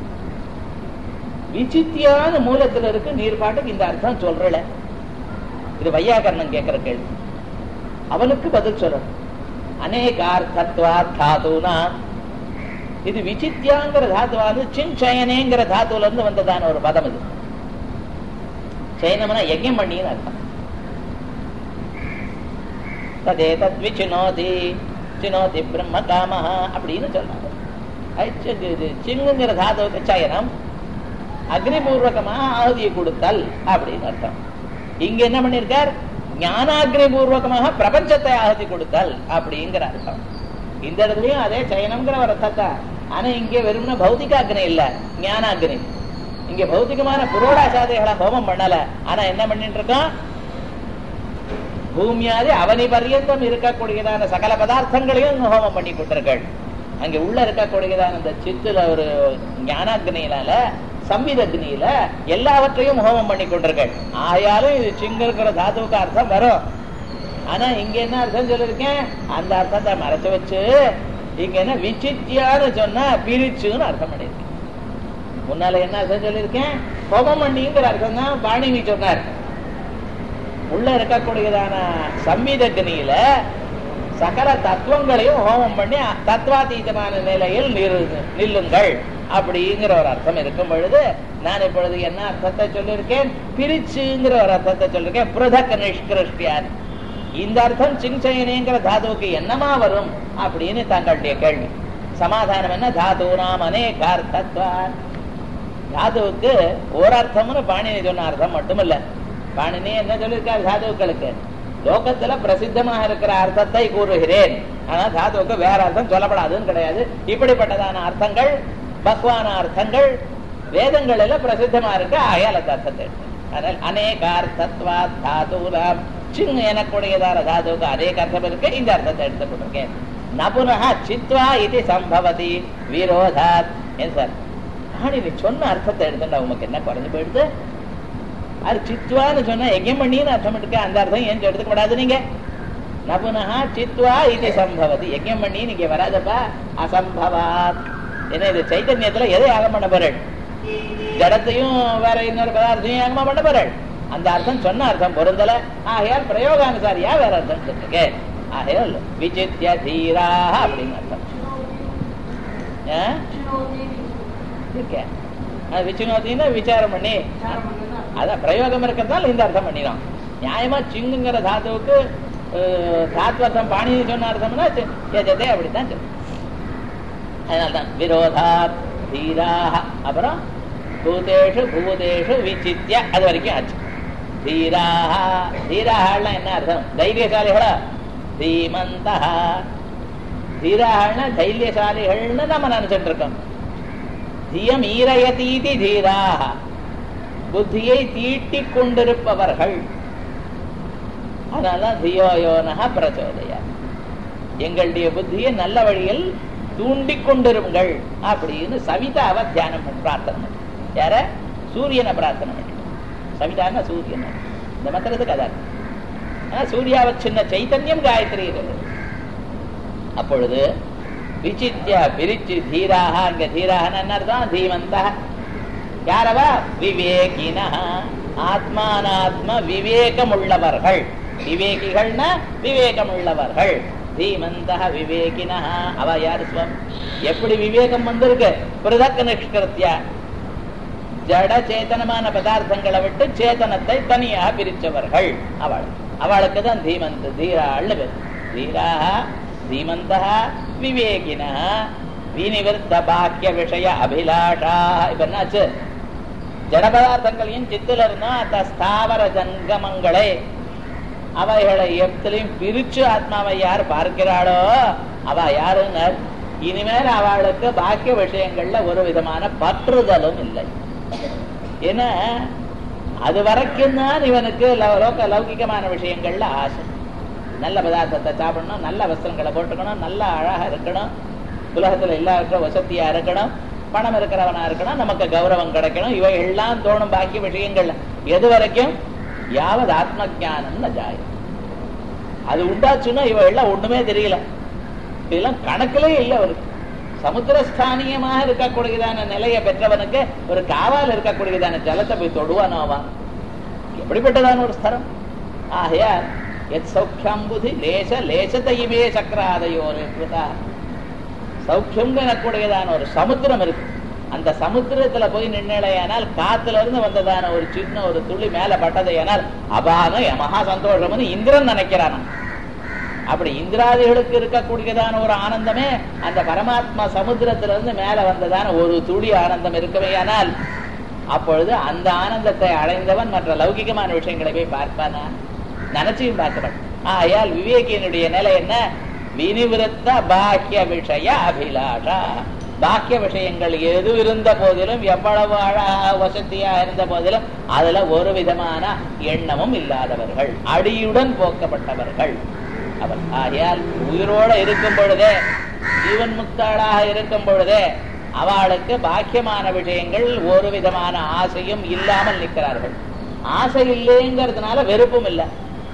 விசித்தியான மூலத்துல இருக்கு நீர் பாட்டுக்கு இந்த அர்த்தம் சொல்றல இது வையாகரணம் கேட்கிற கேள்வி அவனுக்கு பதில் சொல்லணும் அநேகார்த்தத்வா தாதுனா இது விசித்தியாங்கிற தாத்துவாது சிஞ்சயனேங்கிற தாத்துல இருந்து வந்ததான ஒரு பதம் இது சயனம்னா யஜ்யம் பண்ணின்னு அர்த்தம் ததே தத் விச்சினோதி சினோதி பிரம்ம காமஹ அப்படின்னு சொல்றாங்க சிங்குங்கிற தாத்துவுக்கு சயனம் அக்னிபூர்வகமா ஆகுதியை கொடுத்தல் அப்படின்னு அர்த்தம் இங்க என்ன பண்ணிருக்கார் ஞானாகிரி பூர்வகமாக பிரபஞ்சத்தை ஆகுதி கொடுத்தல் அப்படிங்கிற அர்த்தம் இந்த இடத்துலயும் அதே சயனம்ங்கிற ஒரு அர்த்தத்தை ஆனா இங்க வெறும்னா பௌத்திக அக்னி இல்ல ஞானாகினி இங்க பௌத்திகமான புரோடாசாதைகளை ஹோமம் பண்ணல ஆனா என்ன பண்ணிட்டு இருக்கோம் பூமியாதி அவனி பர்யந்தம் இருக்கக்கூடியதான சகல பதார்த்தங்களையும் ஹோமம் பண்ணி கொண்டிருக்கள் அங்க உள்ள இருக்கக்கூடியதான இந்த சித்துல ஒரு ஞானாக்னியினால சம்விதக்னியில எல்லாவற்றையும் ஹோமம் பண்ணி கொண்டிருக்கள் ஆயாலும் இது சிங்கிற தாத்துவுக்கு அர்த்தம் வரும் ஆனா இங்க என்ன அர்த்தம் சொல்லிருக்கேன் அந்த அர்த்தத்தை மறைச்சு வச்சு இங்க என்ன விசித்தியான்னு சொன்னா பிரிச்சுன்னு அர்த்தம் பண்ணிருக்கேன் முன்னால என்ன அர்த்தம் சொல்லியிருக்கேன் ஹோமம் பண்ணிங்கிற அர்த்தம் தான் பாணினி சொன்னார் உள்ள இருக்கக்கூடியதான சம்மிதக்னியில சகல தத்துவங்களையும் ஹோமம் பண்ணி தத்வாதீதமான நிலையில் நில்லுங்கள் அப்படிங்கிற ஒரு அர்த்தம் இருக்கும் பொழுது நான் இப்பொழுது என்ன அர்த்தத்தை சொல்லியிருக்கேன் பிரிச்சுங்கிற ஒரு அர்த்தத்தை சொல்லியிருக்கேன் புரதக்க நிஷ்கிருஷ்டியார் இந்த அர்த்தம் சிங்சயனேங்கிற தாதுவுக்கு என்னமா வரும் அப்படின்னு தங்களுடைய கேள்வி சமாதானம் என்ன தாது நாம் அநேகார்த்தத்வா தாதுவுக்கு ஒரு அர்த்தம்னு பாணினி சொன்ன அர்த்தம் மட்டுமல்ல பாணினி என்ன சொல்லியிருக்கார் தாதுக்களுக்கு லோகத்துல பிரசித்தமாக இருக்கிற அர்த்தத்தை கூறுகிறேன் ஆனா தாதுவுக்கு வேற அர்த்தம் சொல்லப்படாதுன்னு கிடையாது இப்படிப்பட்டதான அர்த்தங்கள் பக்வான அர்த்தங்கள் வேதங்களில பிரசித்தமா இருக்கு அயல அர்த்தத்தை அதனால் அநேகார்த்தத்வா தாதுராம் சின்ன எனக்குடையதான தாதுவுக்கு அநேக அர்த்தம் இருக்கு இந்த அர்த்தத்தை எடுத்துக்கொண்டிருக்கேன் நபுனஹ சித்வா இது சம்பவதி விரோதாத் ஏன் சார் பாணினி சொன்ன அர்த்தத்தை எடுத்துட்டா உமக்கு என்ன குறைஞ்சு போயிடுது அது சித்வான்னு சொன்னா எங்கே பண்ணின்னு அர்த்தம் இருக்கு அந்த அர்த்தம் ஏன் எடுத்துக்க கூடாது நீங்க நபுனஹா சித்வா இது சம்பவதி யஜ்யம் பண்ணி நீங்க வராதப்பா அசம்பவாத் ஏன்னா இது சைத்தன்யத்துல எதை யாகம் பண்ண போறேன் ஜடத்தையும் வேற இன்னொரு பதார்த்தையும் யாகமா பண்ண போறேன் அந்த அர்த்தம் சொன்ன அர்த்தம் பொருந்தல ஆகையால் பிரயோகானுசாரியா வேற அர்த்தம் சொல்லுங்க ஆகையால் விசித்திய தீரா அப்படின்னு அர்த்தம் இருக்கேன் விச்சுனோத்தின்னு விசாரம் பண்ணி அதான் பிரயோகம் இருக்கிறதால இந்த அர்த்தம் பண்ணிடும் நியாயமா சிங்குங்கிற தாத்துவுக்கு தாத்வர்த்தம் பாணி சொன்ன அர்த்தம்னா எஜதே அப்படித்தான் சொல்லு அதனால்தான் விரோதாத் தீராக அப்புறம் பூதேஷு பூதேஷு விசித்திய அது வரைக்கும் ஆச்சு தீராக தீராகலாம் என்ன அர்த்தம் தைரியசாலிகளா தீமந்தா தீராகனா தைரியசாலிகள்னு நம்ம நினைச்சிட்டு இருக்கோம் தியம் ஈரயதீதி தீராக புத்தியை தீட்டிக் கொண்டிருப்பவர்கள் அதனால தியோயோனக பிரச்சோதயா எங்களுடைய புத்தியை நல்ல வழியில் தூண்டிக் கொண்டிருங்கள் அப்படின்னு சவிதாவை தியானம் பண்ணி பிரார்த்தனை பண்ணி யார சூரியனை பிரார்த்தனை பண்ணி சவிதான்னா சூரியன் இந்த மந்திரத்துக்கு அதான் ஆனா சூர்யாவை சின்ன சைத்தன்யம் காயத்ரி அப்பொழுது விசித்திய பிரிச்சு தீராக அங்க தீராக என்ன அர்த்தம் தீமந்த யாரவா விவேகின ஆத்மானாத்ம விவேகம் உள்ளவர்கள் விவேகிகள்னா விவேகம் உள்ளவர்கள் தீமந்த விவேகின அவ யாரு சுவம் எப்படி விவேகம் வந்திருக்கு பிரதக்க நிஷ்கிருத்தியா ஜட சேத்தனமான பதார்த்தங்களை விட்டு சேத்தனத்தை தனியாக பிரிச்சவர்கள் அவள் அவளுக்கு தான் தீமந்த தீராள் பேர் தீராக தீமந்த விவேகின வினிவர்த்த பாக்கிய விஷய அபிலாஷா இப்ப என்னாச்சு ஜட பதார்த்தங்களையும் சித்துல இருந்தா அந்த ஸ்தாவர ஜங்கமங்களை அவைகளை எப்பத்திலையும் பிரிச்சு ஆத்மாவை யார் பார்க்கிறாளோ அவ யாருன்னு இனிமேல் அவளுக்கு பாக்கிய விஷயங்கள்ல ஒரு விதமான பற்றுதலும் இல்லை ஏன்னா அது வரைக்கும் தான் இவனுக்கு லோக லௌகிகமான விஷயங்கள்ல ஆசை நல்ல பதார்த்தத்தை சாப்பிடணும் நல்ல வஸ்திரங்களை போட்டுக்கணும் நல்ல அழகா இருக்கணும் உலகத்துல எல்லாருக்கும் வசதியா இருக்கணும் பணம் இருக்கிறவனா இருக்கணும் நமக்கு கௌரவம் கிடைக்கணும் இவை எல்லாம் தோணும் பாக்கிய விஷயங்கள்ல எது வரைக்கும் யாவது ஆத்ம ஜானம் ஜாய் அது உண்டாச்சுன்னா இவ எல்லாம் ஒண்ணுமே தெரியல இதெல்லாம் கணக்கிலே இல்லை அவருக்கு சமுத்திரஸ்தானியமாக இருக்கக்கூடியதான நிலையை பெற்றவனுக்கு ஒரு காவால் இருக்கக்கூடியதான ஜலத்தை போய் தொடுவானோ அவன் எப்படிப்பட்டதான ஒரு ஸ்தரம் ஆகையால் எத் சௌக்கியம் புதி லேச லேசத்தையுமே சக்கராதையோர் கிருதா சௌக்கியம் எனக்கூடியதான ஒரு சமுத்திரம் இருக்கு அந்த சமுத்திரத்துல போய் நின்னையானால் காத்துல இருந்து வந்ததான ஒரு சின்ன ஒரு துளி மேல பட்டதையானால் அபாகம் மகா சந்தோஷம்னு இந்திரன் நினைக்கிறான் அப்படி இந்திராதிகளுக்கு இருக்கக்கூடியதான ஒரு ஆனந்தமே அந்த பரமாத்மா சமுத்திரத்திலிருந்து மேல வந்ததான ஒரு துளி ஆனந்தம் இருக்கவேயானால் அப்பொழுது அந்த ஆனந்தத்தை அடைந்தவன் மற்ற லௌகிகமான விஷயங்களை போய் பார்ப்பானா நினைச்சியும் பார்க்கிறவன் ஆயால் விவேகியனுடைய நிலை என்ன வினிவிருத்த பாக்கிய விஷய அபிலாஷா பாக்கிய விஷயங்கள் எது இருந்த போதிலும் எவ்வளவு அழகா வசதியா இருந்த போதிலும் அதுல ஒரு விதமான எண்ணமும் இல்லாதவர்கள் அடியுடன் போக்கப்பட்டவர்கள் அவர் ஆகையால் உயிரோட இருக்கும் பொழுதே ஜீவன் முக்தாளாக இருக்கும் பொழுதே அவளுக்கு பாக்கியமான விஷயங்கள் ஒரு விதமான ஆசையும் இல்லாமல் நிற்கிறார்கள் ஆசை இல்லைங்கிறதுனால வெறுப்பும் இல்லை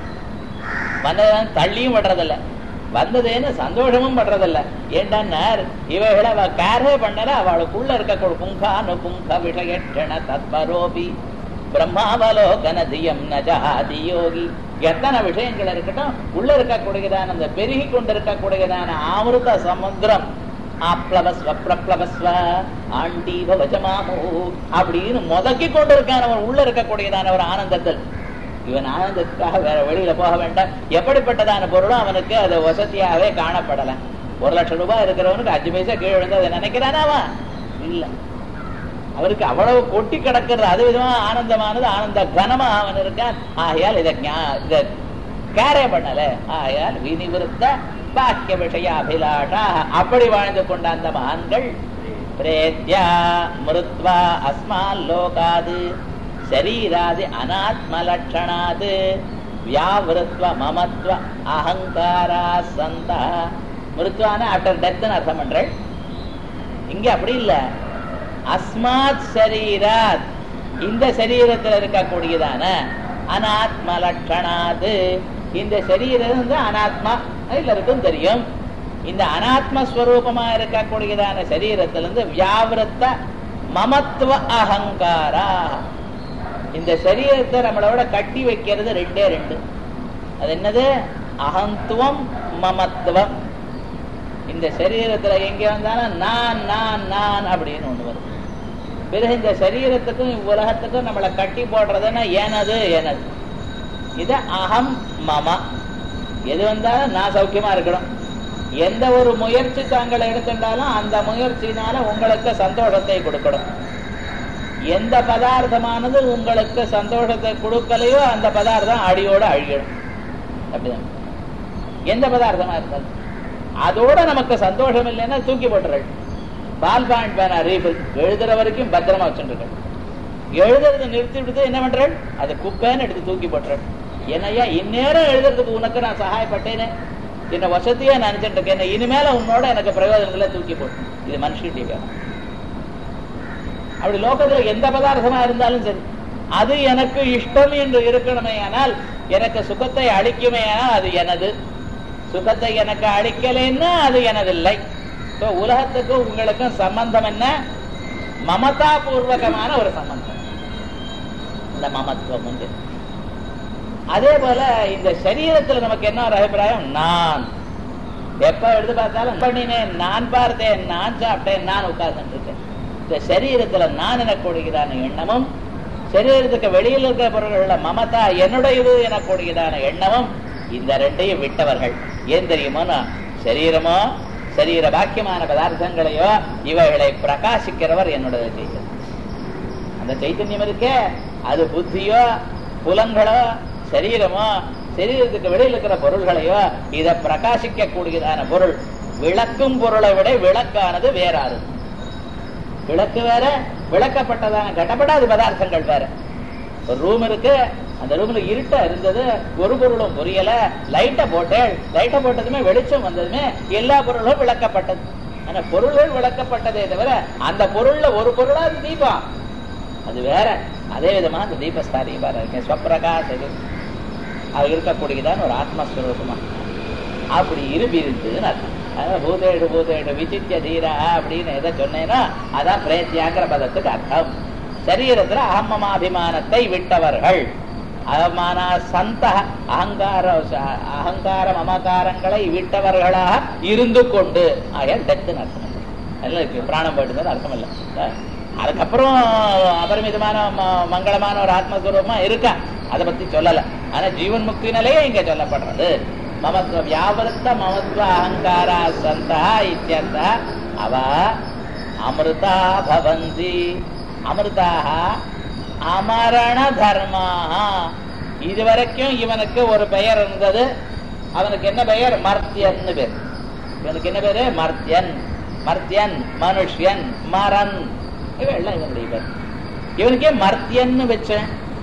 வந்ததான் தள்ளியும் விடுறதில்ல வந்ததேன்னு சந்தோஷமும் படுறதில்ல ஏண்டான்னார் இவைகளை அவ கேரே பண்ணல அவளுக்குள்ள இருக்க புங்கானு புங்க விஷயட்சண தத்பரோபி பிரம்மாவலோகன தியம் நஜாதி யோகி எத்தனை விஷயங்கள் இருக்கட்டும் உள்ள இருக்கக்கூடியதான அந்த பெருகி கொண்டிருக்கக்கூடியதான அமிர்த சமுத்திரம் ஆப்ளவஸ்வ பிரப்ளவஸ்வ ஆண்டி பவஜமாமோ அப்படின்னு முதக்கி கொண்டிருக்கான அவன் உள்ள இருக்கக்கூடியதான ஒரு ஆனந்தத்தில் இவன் ஆனந்தத்துக்காக வேற வெளியில போக வேண்டாம் எப்படிப்பட்டதான பொருளும் அவனுக்கு அது வசதியாகவே காணப்படல ஒரு லட்சம் ரூபாய் இருக்கிறவனுக்கு அஞ்சு பைசா கீழே விழுந்து அதை நினைக்கிறானா அவன் இல்ல அவருக்கு அவ்வளவு கொட்டி கிடக்கிறது அது விதமா ஆனந்தமானது ஆனந்த கனமா அவன் இருக்கான் ஆகையால் இதை இத கேரே பண்ணல ஆகையால் வினிவிருத்த பாக்கிய விஷய அபிலாஷா அப்படி வாழ்ந்து கொண்ட அந்த மகான்கள் பிரேத்யா மிருத்வா அஸ்மால் லோகாது ಶರೀರಾದಿ ಅನಾತ್ಮ ಲಕ್ಷಣಾತ್ ವ್ಯಾವೃತ್ವ ಮಮತ್ವ ಅಹங்கார சந்த மிருத்வான ஆஃப்டர் டெத்னு அர்த்தம் பண்றேன் இங்க அப்படி இல்ல அஸ்மாத் சரீராத் இந்த சரீரத்தில் இருக்கக்கூடியதான அனாத்ம லட்சணாது இந்த சரீரம் வந்து அனாத்மா எல்லாருக்கும் தெரியும் இந்த அனாத்ம ஸ்வரூபமா இருக்கக்கூடியதான சரீரத்திலிருந்து வியாவிருத்த மமத்துவ அகங்காரா இந்த சரீரத்தை நம்மளோட கட்டி வைக்கிறது ரெண்டே ரெண்டு அது என்னது அகந்துவம் மமத்துவம் இந்த சரீரத்துல எங்க வந்தாலும் நான் நான் நான் அப்படின்னு ஒண்ணு வரும் பிறகு இந்த சரீரத்துக்கும் உலகத்துக்கும் நம்மளை கட்டி போடுறதுன்னா எனது எனது இது அகம் மம எது வந்தாலும் நான் சௌக்கியமா இருக்கணும் எந்த ஒரு முயற்சி தாங்கள் எடுத்துட்டாலும் அந்த முயற்சினால உங்களுக்கு சந்தோஷத்தை கொடுக்கணும் எந்த பதார்த்தமானது உங்களுக்கு சந்தோஷத்தை கொடுக்கலையோ அந்த பதார்த்தம் அடியோட அழியணும் அப்படிதான் எந்த பதார்த்தமா இருந்தாலும் அதோட நமக்கு சந்தோஷம் இல்லைன்னா தூக்கி போட்டுறள் பால் பாயிண்ட் பேனா ரீஃபில் எழுதுற வரைக்கும் பத்திரமா வச்சுட்டு எழுதுறது நிறுத்தி விடுத்து என்ன பண்றாள் அதை குப்பைன்னு எடுத்து தூக்கி போட்டுறாள் என்னையா இந்நேரம் எழுதுறதுக்கு உனக்கு நான் சகாயப்பட்டேனே என்ன வசதியா நினைச்சிட்டு இருக்கேன் இனிமேல உன்னோட எனக்கு பிரயோஜனங்களை தூக்கி போட்டு இது மனுஷன்டி வேணும் அப்படி லோகத்துல எந்த பதார்த்தமா இருந்தாலும் சரி அது எனக்கு இஷ்டம் என்று இருக்கணுமே ஆனால் எனக்கு சுகத்தை அளிக்குமே ஆனால் அது எனது சுகத்தை எனக்கு அளிக்கலைன்னா அது எனதில்லை இப்போ உலகத்துக்கும் உங்களுக்கும் சம்பந்தம் என்ன மமதா பூர்வகமான ஒரு சம்பந்தம் இந்த மமத்துவம் உண்டு அதே போல இந்த சரீரத்துல நமக்கு என்ன ஒரு அபிப்பிராயம் நான் எப்ப எடுத்து பார்த்தாலும் பண்ணினேன் நான் பார்த்தேன் நான் சாப்பிட்டேன் நான் உட்கார்ந்து இருக்கேன் இந்த சரீரத்துல நான் எனக்கூடியதான எண்ணமும் சரீரத்துக்கு வெளியில் இருக்கிற பொருள்கள மமதா என்னுடையது எனக்கூடியதான எண்ணமும் இந்த ரெண்டையும் விட்டவர்கள் ஏன் தெரியுமோ சரீரமோ சரீர பாக்கியமான பதார்த்தங்களையோ இவைகளை பிரகாசிக்கிறவர் என்னுடைய செய்தது அந்த சைத்தன்யம் இருக்கே அது புத்தியோ புலங்களோ சரீரமோ சரீரத்துக்கு வெளியில் இருக்கிற பொருள்களையோ இதை பிரகாசிக்க கூடியதான பொருள் விளக்கும் பொருளை விட விளக்கானது வேறாது விளக்கு வேற விளக்கப்பட்டதான கடப்படாத பதார்த்தங்கள் வேற ஒரு ரூம் இருக்கு அந்த ரூம்ல இருட்டா இருந்தது ஒரு பொருளும் புரியல லைட்ட போட்டேன் லைட்ட போட்டதுமே வெளிச்சம் வந்ததுமே எல்லா பொருளும் விளக்கப்பட்டது ஆனா பொருள்கள் விளக்கப்பட்டதே தவிர அந்த பொருள்ல ஒரு பொருளா அது தீபம் அது வேற அதே விதமா அந்த தீபஸ்தாரி இருக்கேன் ஸ்வப்பிரகாச அது இருக்கக்கூடியதான் ஒரு ஆத்மஸ்வரூபமா அப்படி இருபிருந்துன்னு அர்த்தம் அதான் பூதேடு பூதேடு விசித்திய தீரா அப்படின்னு எதை சொன்னேன்னா அதான் பிரேத்தியாங்கிற பதத்துக்கு அர்த்தம் சரீரத்துல அகமமாபிமானத்தை விட்டவர்கள் அவமான சந்த அகங்கார அகங்கார மமகாரங்களை விட்டவர்களாக இருந்து கொண்டு ஆகையால் டெத்துன்னு அர்த்தம் இல்லை அதெல்லாம் இருக்கு பிராணம் போயிட்டு அர்த்தம் இல்லை அஹ் அதுக்கப்புறம் அபரிமிதமான ம- மங்களமான ஒரு ஆத்மஸ்வரூபமா இருக்கா அதை பத்தி சொல்லல ஆனா ஜீவன் முக்தி நிலையே இங்க சொல்லப்படுறது மமத்வ வியாபருத்த மமத்வ அகங்காரா சந்தா இத்தியர்த்த அவ அமிர்தா பவந்தி அமிர்தாக அமரண தர்மாக இதுவரைக்கும் இவனுக்கு ஒரு பெயர் இருந்தது அவனுக்கு என்ன பெயர் மர்த்தியன்னு பேர் இவனுக்கு என்ன பேரு மர்த்தியன் மர்த்தியன் மனுஷ்யன் மரன் இவெல்லாம் இவனுடைய பேர் இவனுக்கே மர்த்தியன்னு வச்சேன்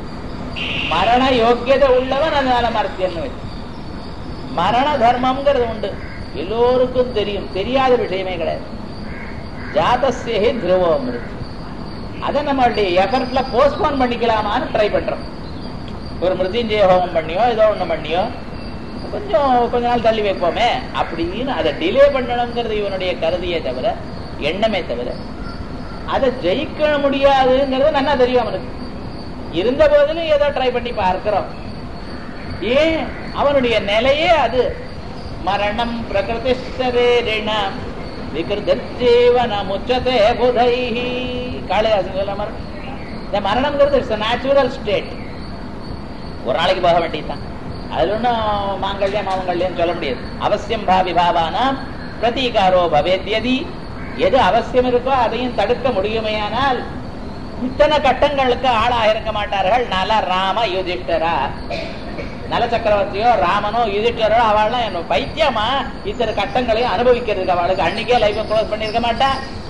மரண யோக்கியதை உள்ளவன் அதனால மர்த்தியன்னு வச்சேன் மரண தர்மம்ங்கிறது உண்டு எல்லோருக்கும் தெரியும் தெரியாத விஷயமே கிடையாது ஜாதஸ்யஹி துருவோ மிருத்தி அதை நம்மளுடைய எஃபர்ட்ல போஸ்ட்போன் பண்ணிக்கலாமான்னு ட்ரை பண்றோம் ஒரு மிருத்யுஞ்சய ஹோமம் பண்ணியோ ஏதோ ஒண்ணு பண்ணியோ கொஞ்சம் கொஞ்ச நாள் தள்ளி வைப்போமே அப்படின்னு அதை டிலே பண்ணணுங்கிறது இவனுடைய கருதியே தவிர எண்ணமே தவிர அதை ஜெயிக்க முடியாதுங்கிறது நல்லா தெரியும் அவனுக்கு இருந்த போதிலும் ஏதோ ட்ரை பண்ணி பார்க்கிறோம் ஏன் அவனுடைய நிலையே அது மரணம் பிரகிருதிஷரேரிண விகிருதீவன முச்சதே புதைஹி காளிதாசன் சொல்ல மரணம் இந்த மரணம்ங்கிறது இட்ஸ் நேச்சுரல் ஸ்டேட் ஒரு நாளைக்கு போக வேண்டியதுதான் அதுல ஒன்றும் மாங்கல்யம் மாமங்கல்யம் சொல்ல முடியாது அவசியம் பாவி பாவானாம் பிரதீகாரோ பவேத்யதி எது அவசியம் இருக்கோ அதையும் தடுக்க முடியுமேயானால் இத்தனை கட்டங்களுக்கு ஆளாக இருக்க மாட்டார்கள் நல ராம யுதிஷ்டரா நல சக்கரவர்த்தியோ ராமனோ யுதிஷ்டரோ அவள்லாம் என்ன பைத்தியமா இத்தனை கட்டங்களையும் அனுபவிக்கிறதுக்கு அவளுக்கு அன்னைக்கே லைஃப் க்ளோஸ் பண்ணிருக்க மாட்டா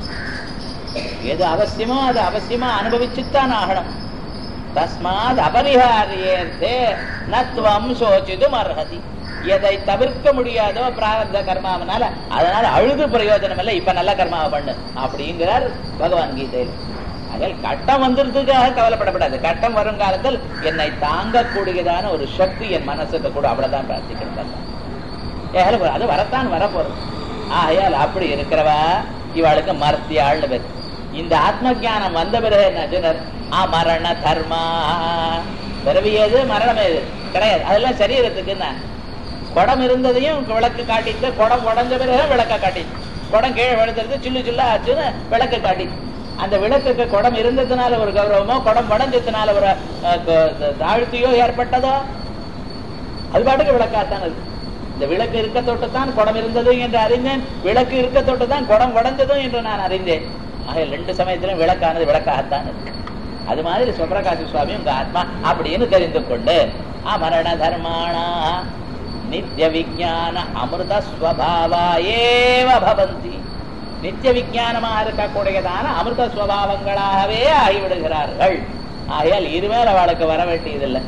எது அவசியமோ அது அவசியமா அனுபவிச்சுத்தான் ஆகணும் தஸ்மாத் அபரிஹாரியத்தே நத்வம் சோச்சிதும் அர்ஹதி எதை தவிர்க்க முடியாதோ பிராரப்த கர்மாவனால அதனால அழுது பிரயோஜனம் இல்லை இப்ப நல்ல கர்மாவை பண்ணு அப்படிங்கிறார் பகவான் கீதையில் அதில் கட்டம் வந்துருதுக்காக கவலைப்படப்படாது கட்டம் வரும் காலத்தில் என்னை தாங்கக்கூடியதான ஒரு சக்தி என் மனசுக்கு கூட அவ்வளவுதான் பிரார்த்திக்கிறது ஏகல அது வரத்தான் வரப்போறது ஆகையால் அப்படி இருக்கிறவா இவாளுக்கு மர்த்தியாள்னு பேர் இந்த ஆத்ம ஞானம் வந்த பிறகு என்ன சொன்னார் அமரண தர்மா பிறவி ஏது மரணம் ஏது கிடையாது அதெல்லாம் சரீரத்துக்கு என்ன குடம் இருந்ததையும் விளக்கு காட்டிட்டு குடம் உடஞ்ச பிறகு விளக்க காட்டிச்சு குடம் கீழே விழுந்துருது சில்லு சில்லா ஆச்சுன்னு விளக்கு காட்டிச்சு அந்த விளக்குக்கு குடம் இருந்ததுனால ஒரு கௌரவமோ குடம் உடஞ்சதுனால ஒரு அஹ், க- தாழ்த்தியோ ஏற்பட்டதோ அது பாட்டுக்கு விளக்காத்தான் இருக்கு இந்த விளக்கு இருக்க தொட்டு தான் குடம் இருந்தது என்று அறிந்தேன் விளக்கு இருக்க தொட்டு தான் குடம் உடஞ்சதும் என்று நான் அறிந்தேன் ஆக ரெண்டு சமயத்திலும் விளக்கானது விளக்காகத்தான் இருக்கு அது மாதிரி சுப்பிரகாச சுவாமி உங்க ஆத்மா அப்படின்னு தெரிந்து கொண்டு அமரண தர்மாணா நித்திய விஜான அமிர்த ஸ்வபாவா ஏவ பவந்தி நித்திய விஜானமா இருக்கக்கூடியதான அமிர்த ஸ்வபாவங்களாகவே ஆகிவிடுகிறார்கள் ஆகையால் இருமேல் அவளுக்கு வர வேண்டியதில்லை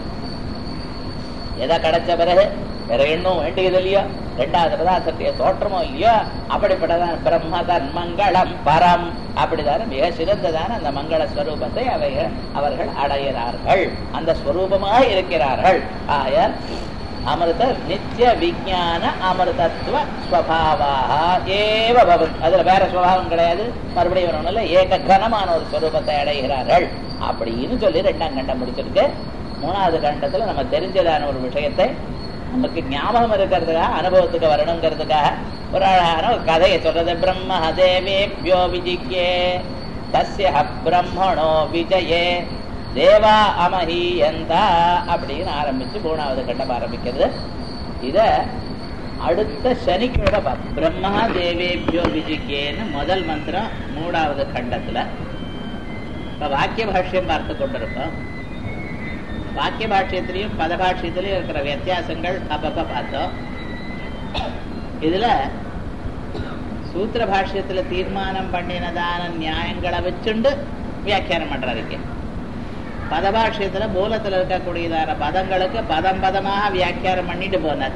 எதை கிடைச்ச பிறகு வேற எண்ணும் வேண்டியது இல்லையோ ரெண்டாவது பதார்த்தத்தைய தோற்றமோ இல்லையோ அப்படிப்பட்டதான பிரம்ம தன்மங்களம் பரம் அப்படிதான மிக சிறந்ததான அந்த மங்கள ஸ்வரூபத்தை அவைகள் அவர்கள் அடைகிறார்கள் அந்த ஸ்வரூபமாக இருக்கிறார்கள் ஆயால் அமிர்த நித்திய விஞ்ஞான அமிர்தத்துவ ஸ்வபாவாக ஏவ பவன் அதுல வேற ஸ்வபாவம் கிடையாது மறுபடியும் ஒண்ணும் இல்லை ஏக கனமான ஒரு ஸ்வரூபத்தை அடைகிறார்கள் அப்படின்னு சொல்லி ரெண்டாம் கண்டம் முடிச்சிருக்கு மூணாவது கண்டத்துல நம்ம தெரிஞ்சதான ஒரு விஷயத்தை நமக்கு ஞாபகம் இருக்கிறதுக்காக அனுபவத்துக்கு வரணுங்கிறதுக்காக ஒரு அழகான ஒரு கதையை சொல்றது பிரம்ம தேவேபியோ விஜிக்கே தஸ்ய பிரம்மணோ விஜயே தேவா அமஹீயந்தா அப்படின்னு ஆரம்பிச்சு மூணாவது கண்டம் ஆரம்பிக்கிறது இத அடுத்த சனிக்கிழமை பார்ப்போம் பிரம்மா தேவேபியோ விஜிக்கேன்னு முதல் மந்திரம் மூணாவது கண்டத்துல இப்ப வாக்கிய பாஷ்யம் பார்த்து கொண்டிருக்கோம் வாக்கிய பாஷ்யத்திலையும் பத பாஷ்யத்திலையும் இருக்கிற வித்தியாசங்கள் அப்பப்ப பார்த்தோம் இதுல சூத்திர பாஷ்யத்துல தீர்மானம் பண்ணினதான நியாயங்களை வச்சுண்டு வியாக்கியானம் பண்றாரு இங்க பதபாஷ்யத்துல மூலத்துல இருக்கக்கூடியதான பதங்களுக்கு பதம் பதமாக வியாக்கியானம் பண்ணிட்டு போனார்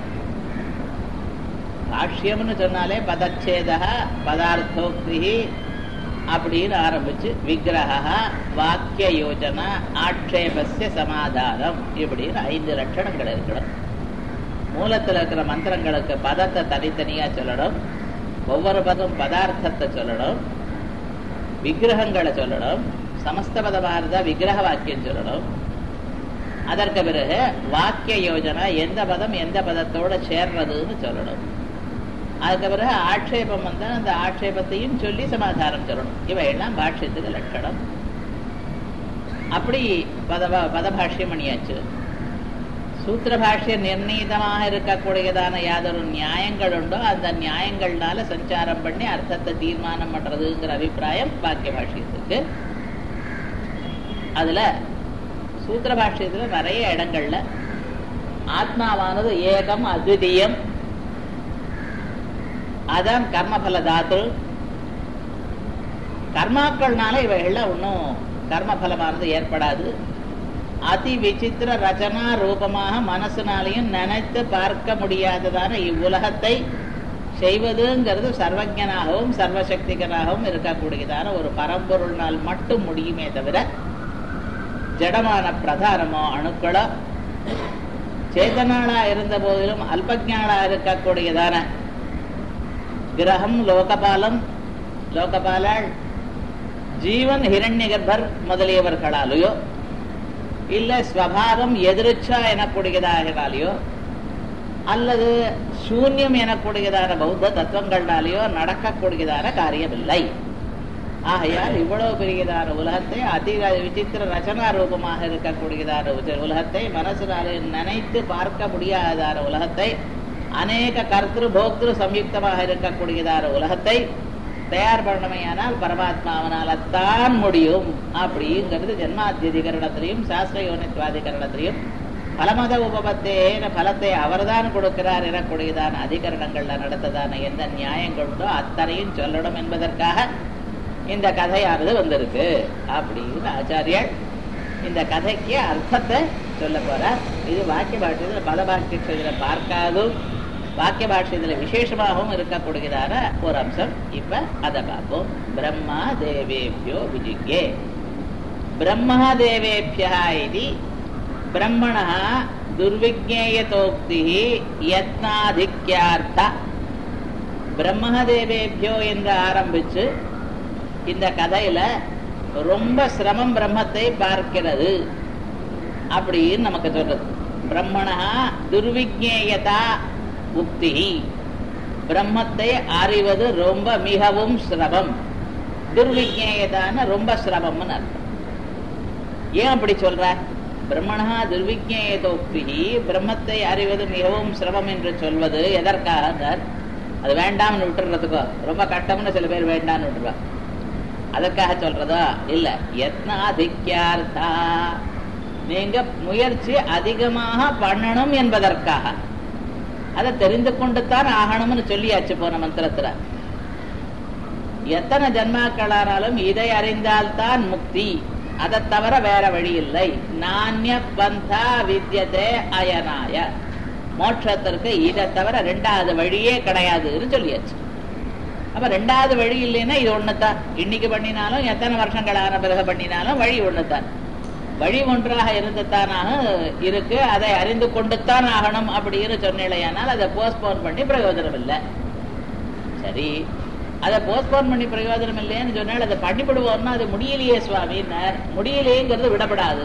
பாஷ்யம்னு சொன்னாலே பதச்சேதா பதார்த்தோக்தி அப்படின்னு ஆரம்பிச்சு விக்கிரக வாக்கிய யோஜனா ஆட்சேபஸ்ய சமாதானம் இப்படின்னு ஐந்து லட்சணங்கள் இருக்கணும் மூலத்துல இருக்கிற மந்திரங்களுக்கு பதத்தை தனித்தனியா சொல்லணும் ஒவ்வொரு பதம் பதார்த்தத்தை சொல்லணும் விக்கிரகங்களை சொல்லணும் சமஸ்த பதமா இருந்தா விக்கிரக வாக்கியம் சொல்லணும் அதற்கு பிறகு வாக்கிய யோஜனை எந்த பதம் எந்த பதத்தோட சேர்றதுன்னு சொல்லணும் அதுக்கு பிறகு ஆட்சேபம் வந்தா அந்த ஆட்சேபத்தையும் சொல்லி சமாதானம் சொல்லணும் இவையெல்லாம் பாஷ்யத்துக்கு லட்சணம் அப்படி பத பதபாஷ்யம் பண்ணியாச்சு சூத்திர பாஷ்ய நிர்ணீதமாக இருக்கக்கூடியதான யாதொரு நியாயங்கள் உண்டோ அந்த நியாயங்கள்னால சஞ்சாரம் பண்ணி அர்த்தத்தை தீர்மானம் பண்றதுங்கிற அபிப்பிராயம் வாக்கிய பாஷ்யத்துக்கு அதுல சூத்திர பாஷ்யத்துல நிறைய இடங்கள்ல ஆத்மாவானது ஏகம் அத்விதீயம் அதான் கர்மபல தாத்து கர்மாக்கள்னால இவைகள்ல ஒன்றும் கர்மபலமானது ஏற்படாது அதி விசித்திர ரச்சனா ரூபமாக மனசுனாலையும் நினைத்து பார்க்க முடியாததான இவ்வுலகத்தை செய்வதுங்கிறது சர்வஜனாகவும் சர்வசக்திகனாகவும் இருக்கக்கூடியதான ஒரு பரம்பொருள்னால் மட்டும் முடியுமே தவிர ஜடமான பிரதானமோ அணுக்களோ சேதனாளா இருந்த போதிலும் அல்பஜானா இருக்கக்கூடியதான கிரகம் லோகபாலம் லோகபாலாள் ஜீவன் ஹிரண்யகர்பர் முதலியவர்களாலேயோ இல்ல ஸ்வபாவம் எதிர்ச்சா எனக்கூடியதாகனாலேயோ அல்லது சூன்யம் எனக்கூடியதான பௌத்த தத்துவங்களாலேயோ நடக்கக்கூடியதான காரியம் இல்லை ஆகையால் இவ்வளவு பெரியதான உலகத்தை அதி விசித்திர ரச்சனா ரூபமாக இருக்கக்கூடியதான உலகத்தை மனசினாலே நினைத்து பார்க்க முடியாதான உலகத்தை அநேக கர்த்திரு போக்திரு சம்யுக்தமாக இருக்கக்கூடியதான உலகத்தை தயார் பண்ணமையானால் பரமாத்மாவனால தான் முடியும் அப்படிங்கிறது ஜென்மாத்தியதிகரணத்திலையும் சாஸ்திர யோனித்வாதிகரணத்திலையும் பலமத உபபத்தேன பலத்தை அவர்தான் கொடுக்கிறார் எனக்கூடியதான அதிகரணங்கள்ல நடத்ததான எந்த நியாயங்கள் உண்டோ அத்தனையும் சொல்லணும் என்பதற்காக இந்த கதையானது வந்திருக்கு அப்படின்னு ஆச்சாரியர் இந்த கதைக்கு அர்த்தத்தை சொல்ல போறார் இது வாக்கிய பாஷ்யத்தில் பல பாக்கியத்தில் பார்க்காதும் வாக்கிய பாஷ்யத்தில் விசேஷமாகவும் இருக்கக்கூடியதான ஒரு அம்சம் இப்ப அதை பார்ப்போம் பிரம்மா தேவேபியோ விஜிகே பிரம்மா தேவேபியா இது பிரம்மண துர்விஜேயதோக்தி யத்னாதிக்யார்த்த பிரம்மதேவேபியோ என்று ஆரம்பிச்சு இந்த கதையில ரொம்ப சிரமம் பிரம்மத்தை பார்க்கிறது அப்படின்னு நமக்கு சொல்றது பிரம்மணா துர்விஜேயதா உக்தி பிரம்மத்தை அறிவது ரொம்ப மிகவும் சிரமம் துர்விஜேயதான ரொம்ப சிரமம்னு அர்த்தம் ஏன் அப்படி சொல்ற பிரம்மணா துர்விஜேயதோக்தி பிரம்மத்தை அறிவது மிகவும் சிரமம் என்று சொல்வது எதற்காக அது வேண்டாம்னு விட்டுறதுக்கோ ரொம்ப கட்டம்னு சில பேர் வேண்டாம்னு விட்டுருவா அதற்காக சொல்றதா இல்ல யத்னாதிக்யார்த்தா நீங்க முயற்சி அதிகமாக பண்ணணும் என்பதற்காக அதை தெரிந்து கொண்டுத்தான் ஆகணும்னு சொல்லியாச்சு போன மந்திரத்துல எத்தனை ஜன்மாக்களானாலும் இதை அறிந்தால்தான் முக்தி அதை தவிர வேற வழி இல்லை நானிய பந்தா வித்தியதே அயனாய மோட்சத்திற்கு இதை தவிர ரெண்டாவது வழியே கிடையாதுன்னு சொல்லியாச்சு அப்ப ரெண்டாவது வழி இல்லைன்னா இது ஒண்ணுதான் இன்னைக்கு பண்ணினாலும் எத்தனை வருஷங்கள் ஆன பிறகு பண்ணினாலும் வழி ஒண்ணுதான் வழி ஒன்றாக இருந்துத்தானாக இருக்கு அதை அறிந்து கொண்டுத்தான் ஆகணும் அப்படின்னு சொன்னேனால் அதை போஸ்ட்போன் பண்ணி பிரயோஜனம் இல்லை சரி அதை போஸ்ட்போன் பண்ணி பிரயோஜனம் இல்லைன்னு சொன்னால் அதை பண்ணிவிடுவோம்னா அது முடியலையே சுவாமின்னார் முடியலையேங்கிறது விடப்படாது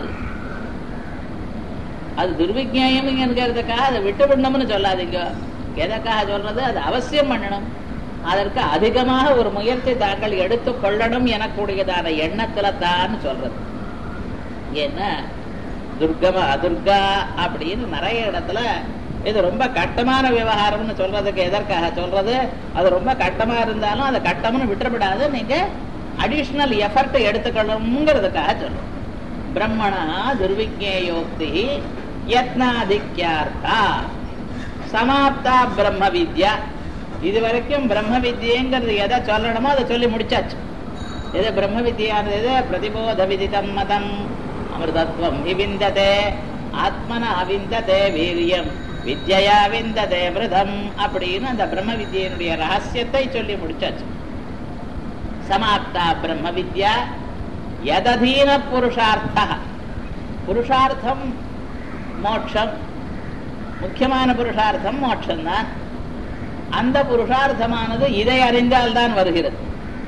அது துர்விஜயம்ங்கிறதுக்காக அதை விட்டு விடணும்னு சொல்லாதீங்க எதற்காக சொல்றது அது அவசியம் பண்ணணும் அதற்கு அதிகமாக ஒரு முயற்சி தாங்கள் எடுத்து கொள்ளணும் எனக்கூடியதான எண்ணத்துல தான் சொல்றது ஏன்னா துர்கமா அதுர்கா அப்படின்னு நிறைய இடத்துல இது ரொம்ப கட்டமான விவகாரம்னு சொல்றதுக்கு எதற்காக சொல்றது அது ரொம்ப கட்டமா இருந்தாலும் அதை கட்டம்னு விட்டுறப்படாது நீங்க அடிஷனல் எஃபர்ட் எடுத்துக்கணுங்கிறதுக்காக சொல்றோம் பிரம்மணா துர்விஜேயோக்தி யத்னாதிக்யார்த்தா சமாப்தா பிரம்ம வித்யா இது வரைக்கும் பிரம்ம வித்யங்கிறது எதை சொல்லணுமோ அதை சொல்லி முடிச்சாச்சு எது பிரம்ம வித்யானது எது பிரதிபோத விதிதம் மதம் அமிர்தத்வம் விவிந்ததே ஆத்மன அவிந்ததே வீரியம் வித்யா விந்ததே மிருதம் அப்படின்னு அந்த பிரம்ம வித்யினுடைய ரகசியத்தை சொல்லி முடிச்சாச்சு சமாப்தா பிரம்ம வித்யா எததீன புருஷார்த்த புருஷார்த்தம் மோட்சம் முக்கியமான புருஷார்த்தம் மோட்சம் தான் அந்த புருஷார்த்தமானது இதை அறிந்தால் தான் வருகிறது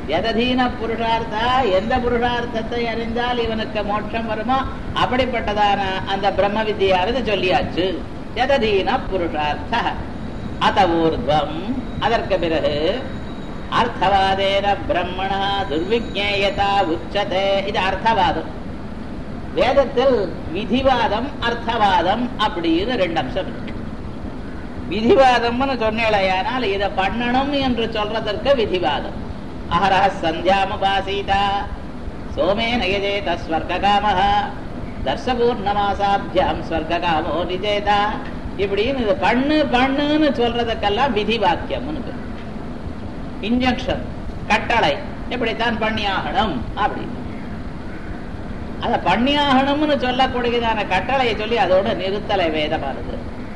எததீன புருஷார்த்தா எந்த புருஷார்த்தத்தை அறிந்தால் இவனுக்கு மோட்சம் வருமோ அப்படிப்பட்டதான அந்த பிரம்ம வித்தியானது சொல்லியாச்சு எததீன புருஷார்த்த அத ஊர்துவம் அதற்கு பிறகு அர்த்தவாதேன பிரம்மணா துர்விஜேயதா உச்சதே இது அர்த்தவாதம் வேதத்தில் விதிவாதம் அர்த்தவாதம் அப்படின்னு ரெண்டு அம்சம் இருக்கு விதிவாதம்னு சொன்னேளையானால் இதை பண்ணணும் என்று சொல்றதற்கு விதிவாதம் அஹரஹ சந்தியாமுபாசீதா சோமே நயஜேத ஸ்வர்காமஹ தர்ஷபூர்ணமாசாபியாம் ஸ்வர்காமோ நிஜேதா இப்படின்னு இது பண்ணு பண்ணுன்னு சொல்றதுக்கெல்லாம் விதி வாக்கியம்னு பேர் இன்ஜெக்ஷன் கட்டளை இப்படித்தான் பண்ணி ஆகணும் அப்படின்னு அத பண்ணி ஆகணும்னு சொல்லக்கூடியதான கட்டளையை சொல்லி அதோட நிறுத்தலை வேதமானது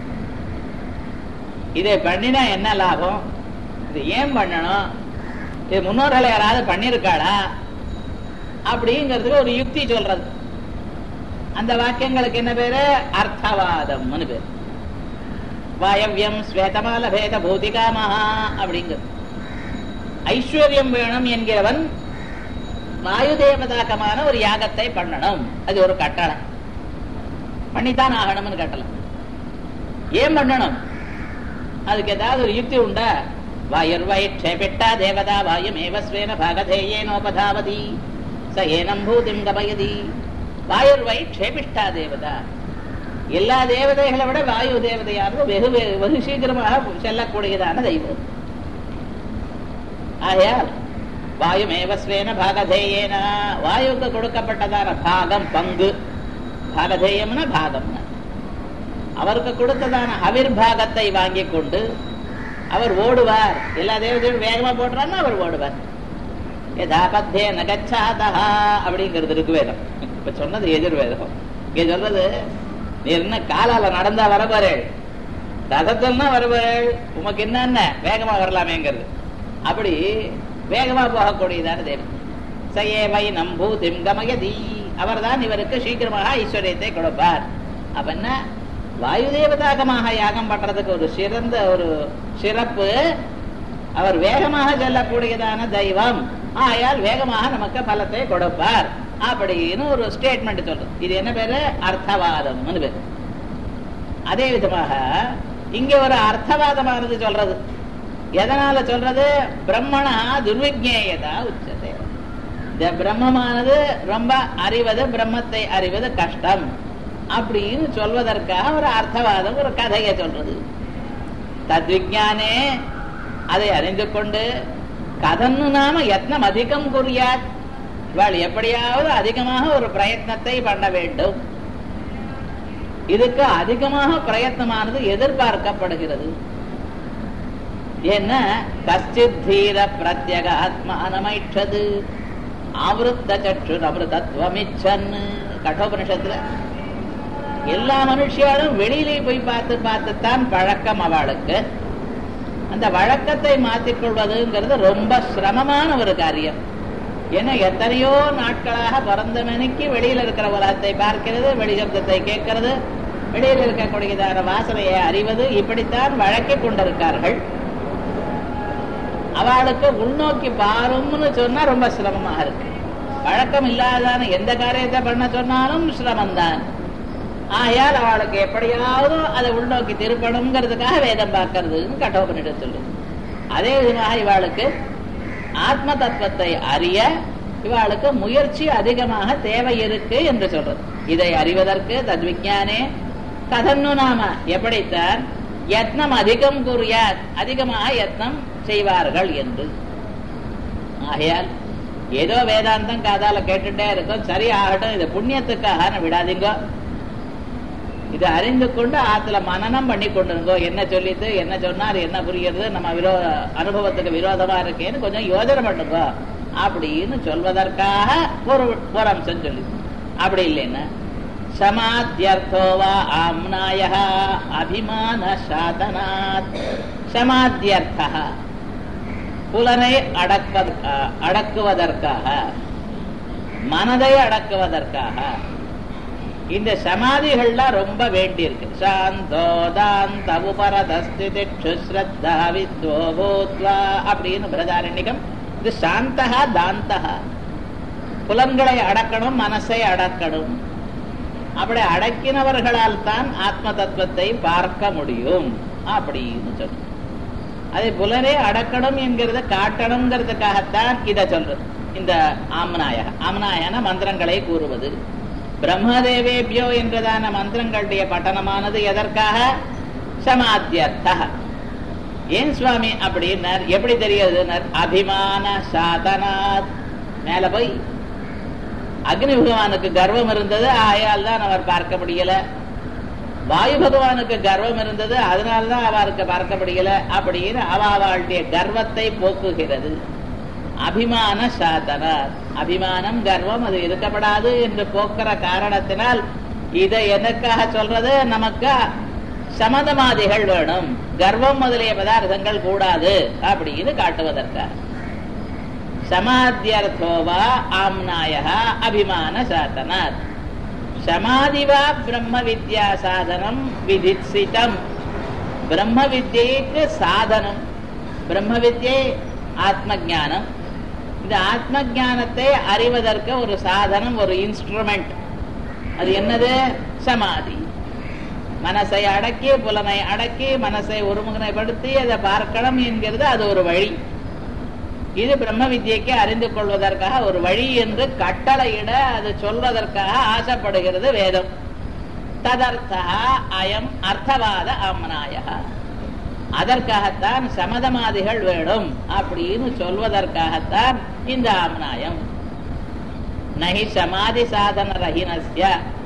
இதை பண்ணினா என்ன லாபம் இது ஏன் பண்ணணும் இது முன்னோர்கள் யாராவது பண்ணிருக்காளா அப்படிங்கிறதுக்கு ஒரு யுக்தி சொல்றது அந்த வாக்கியங்களுக்கு என்ன பேரு அர்த்தவாதம்னு பேரு வாயவ்யம் ஸ்வேதமால பேத பூதிகாமஹா அப்படிங்கிறது ஐஸ்வர்யம் வேணும் என்கிறவன் வாயு தேவதாக்கமான ஒரு யாகத்தை பண்ணணும் அது ஒரு கட்டளை பண்ணித்தான் ஆகணும்னு கட்டளை ஏன் பண்ணணும் அதுக்கு ஏதாவது ஒரு யுக்தி உண்டா வாயுர்வை க்ஷேபிட்டா தேவதா வாயும் ஏவஸ்வேன பாகதேயேனோபதாவதி ச ஏனம் பூதிம் கமயதி வாயுர்வை க்ஷேபிஷ்டா தேவதா எல்லா தேவதைகளை விட வாயு தேவதையானது வெகு வெகு வெகு சீக்கிரமாக செல்லக்கூடியதான தெய்வம் ஆகையால் வாயுமேவஸ்வேன பாகதேயேன வாயுக்கு கொடுக்கப்பட்டதான பாகம் பங்கு பாகதேயம்னா பாகம்னா அவருக்கு கொடுத்ததான அவிர்பாகத்தை வாங்கி கொண்டு அவர் ஓடுவார் எல்லா தேவதையும் வேகமா போடுறாருன்னா அவர் ஓடுவார் எதா பத்தே நகச்சாதா அப்படிங்கிறது இருக்கு வேதம் இப்ப சொன்னது எதிர்வேதம் இங்க சொல்றது நீ என்ன காலால நடந்தா வரப்பாரு ரதத்தல்னா வரப்பாரு உமக்கு என்ன வேகமா வரலாமேங்கிறது அப்படி வேகமா போகக்கூடியதான தேவன் சயே வை நம்பூதிம் கமயதி அவர்தான் இவருக்கு சீக்கிரமாக ஐஸ்வர்யத்தை கொடுப்பார் அப்ப என்ன வாயு தேவதாகமாக யாகம் பண்றதுக்கு ஒரு சிறந்த ஒரு சிறப்பு அவர் வேகமாக செல்லக்கூடியதான தெய்வம் ஆயால் வேகமாக நமக்கு பலத்தை கொடுப்பார் அப்படின்னு ஒரு ஸ்டேட்மெண்ட் சொல்றது இது என்ன பேரு அர்த்தவாதம் பேரு அதே விதமாக இங்க ஒரு அர்த்தவாதமானது சொல்றது எதனால சொல்றது பிரம்மணா துர்விஜேயதா உச்சதே இந்த பிரம்மமானது ரொம்ப அறிவது பிரம்மத்தை அறிவது கஷ்டம் அப்படின்னு சொல்வதற்காக ஒரு அர்த்தவாதம் ஒரு கதையை சொல்றது தத்விஜானே அதை அறிந்து கொண்டு கதன்னு நாம யத்னம் அதிகம் குறியாத் இவாள் எப்படியாவது அதிகமாக ஒரு பிரயத்னத்தை பண்ண வேண்டும் இதுக்கு அதிகமாக பிரயத்னமானது எதிர்பார்க்கப்படுகிறது என்ன கஷ்டித் தீர பிரத்யக ஆத்மானமைற்றது ஆவருத்த சற்று அமிர்தத்துவமிச்சன்னு கட்டோபனிஷத்துல எல்லா மனுஷியாலும் வெளியிலே போய் பார்த்து பார்த்துத்தான் பழக்கம் அவளுக்கு அந்த வழக்கத்தை மாற்றிக்கொள்வதுங்கிறது ரொம்ப சிரமமான ஒரு காரியம் ஏன்னா எத்தனையோ நாட்களாக பிறந்த மணிக்கு வெளியில இருக்கிற உலகத்தை பார்க்கிறது வெளி சப்தத்தை கேட்கிறது வெளியில் இருக்கக்கூடியதான வாசனையை அறிவது இப்படித்தான் வழக்கை கொண்டிருக்கார்கள் அவளுக்கு உள்நோக்கி பாரும்னு சொன்னா ரொம்ப சிரமமாக இருக்கு வழக்கம் இல்லாதான எந்த காரியத்தை பண்ண சொன்னாலும் சிரமம்தான் ஆயால் அவளுக்கு எப்படியாவது அதை உள்நோக்கி திருப்பணுங்கிறதுக்காக வேதம் பார்க்கறதுன்னு கட்டோபனிடம் சொல்லுது அதே விதமாக இவாளுக்கு ஆத்ம தத்துவத்தை அறிய இவாளுக்கு முயற்சி அதிகமாக தேவை இருக்கு என்று சொல்றது இதை அறிவதற்கு தத்விஜானே கதன்னு நாம எப்படித்தான் யத்னம் அதிகம் கூறியார் அதிகமாக யத்னம் செய்வார்கள் என்று ஆகையால் ஏதோ வேதாந்தம் காதால கேட்டுட்டே இருக்கும் சரி ஆகட்டும் இது புண்ணியத்துக்காக விடாதீங்க இதை அறிந்து கொண்டு ஆத்துல மனநம் பண்ணி கொண்டிருங்கோ என்ன சொல்லிட்டு என்ன சொன்னார் என்ன புரியுறது நம்ம விரோ அனுபவத்துக்கு விரோதமா இருக்கேன்னு கொஞ்சம் யோஜனை பண்ணுங்க அப்படின்னு சொல்வதற்காக ஒரு ஒரு அம்சம் சொல்லி அப்படி இல்லைன்னா சமாத்தியர்த்தோவா ஆம்னாய அபிமான சாதனாத் சமாத்தியர்த்தா புலனை அடக்க அடக்குவதற்காக மனதை அடக்குவதற்காக இந்த சமாதிகள்லாம் ரொம்ப வேண்டி இருக்கு சாந்தோதாந்த உபரதஸ்திதிக்ஷு ஸ்ரத்தா வித்வோ பூத்வா அப்படின்னு பிரதாரண்யகம் இது சாந்தகா தாந்தகா புலன்களை அடக்கணும் மனசை அடக்கணும் அப்படி அடக்கினவர்களால் தான் ஆத்ம தத்துவத்தை பார்க்க முடியும் அப்படின்னு சொல்றது அதே புலனே அடக்கணும் என்கிறத காட்டணுங்கிறதுக்காகத்தான் இதை சொல்றது இந்த ஆம்னாய ஆம்னாயன மந்திரங்களை கூறுவது பிரம்மதேவேபியோ என்றதான மந்திரங்களுடைய பட்டனமானது எதற்காக சமாத்தியர்த்தா ஏன் சுவாமி அப்படின்னார் எப்படி தெரியுதுன்னார் அபிமான சாதனாத் மேல போய் அக்னி பகவானுக்கு கர்வம் இருந்தது ஆயால் தான் அவர் பார்க்க முடியல வாயு பகவானுக்கு கர்வம் இருந்தது அதனால்தான் அவருக்கு பார்க்க முடியல அப்படின்னு அவ அவளுடைய கர்வத்தை போக்குகிறது அபிமான சாதனா அபிமானம் கர்வம் அது இருக்கப்படாது என்று போக்குற காரணத்தினால் இதை எதற்காக சொல்றது நமக்கு சமதமாதிகள் வேணும் கர்வம் முதலிய பதார்த்தங்கள் கூடாது அப்படின்னு காட்டுவதற்காக சமாத்தியர்த்தோவா ஆம்னாய அபிமான சாதனாத் சமாதிவா பிரம்ம வித்யா சாதனம் விதிச்சிதம் பிரம்ம வித்யைக்கு சாதனம் பிரம்ம வித்யை ஆத்ம ஜானம் இந்த ஆத்ம ஜானத்தை அறிவதற்கு ஒரு சாதனம் ஒரு இன்ஸ்ட்ருமெண்ட் அது என்னது சமாதி மனசை அடக்கி புலனை அடக்கி மனசை ஒருமுகனைப்படுத்தி அதை பார்க்கணும் என்கிறது அது ஒரு வழி இது பிரம்ம வித்யைக்கு அறிந்து கொள்வதற்காக ஒரு வழி என்று கட்டளையிட அது சொல்வதற்காக ஆசைப்படுகிறது வேதம் ததர்த்தா அயம் அர்த்தவாத ஆமனாய அதற்காகத்தான் சமதமாதிகள் வேணும் அப்படின்னு சொல்வதற்காகத்தான் இந்த ஆம்னாயம் நகி சமாதி சாதன ரஹினஸ்ய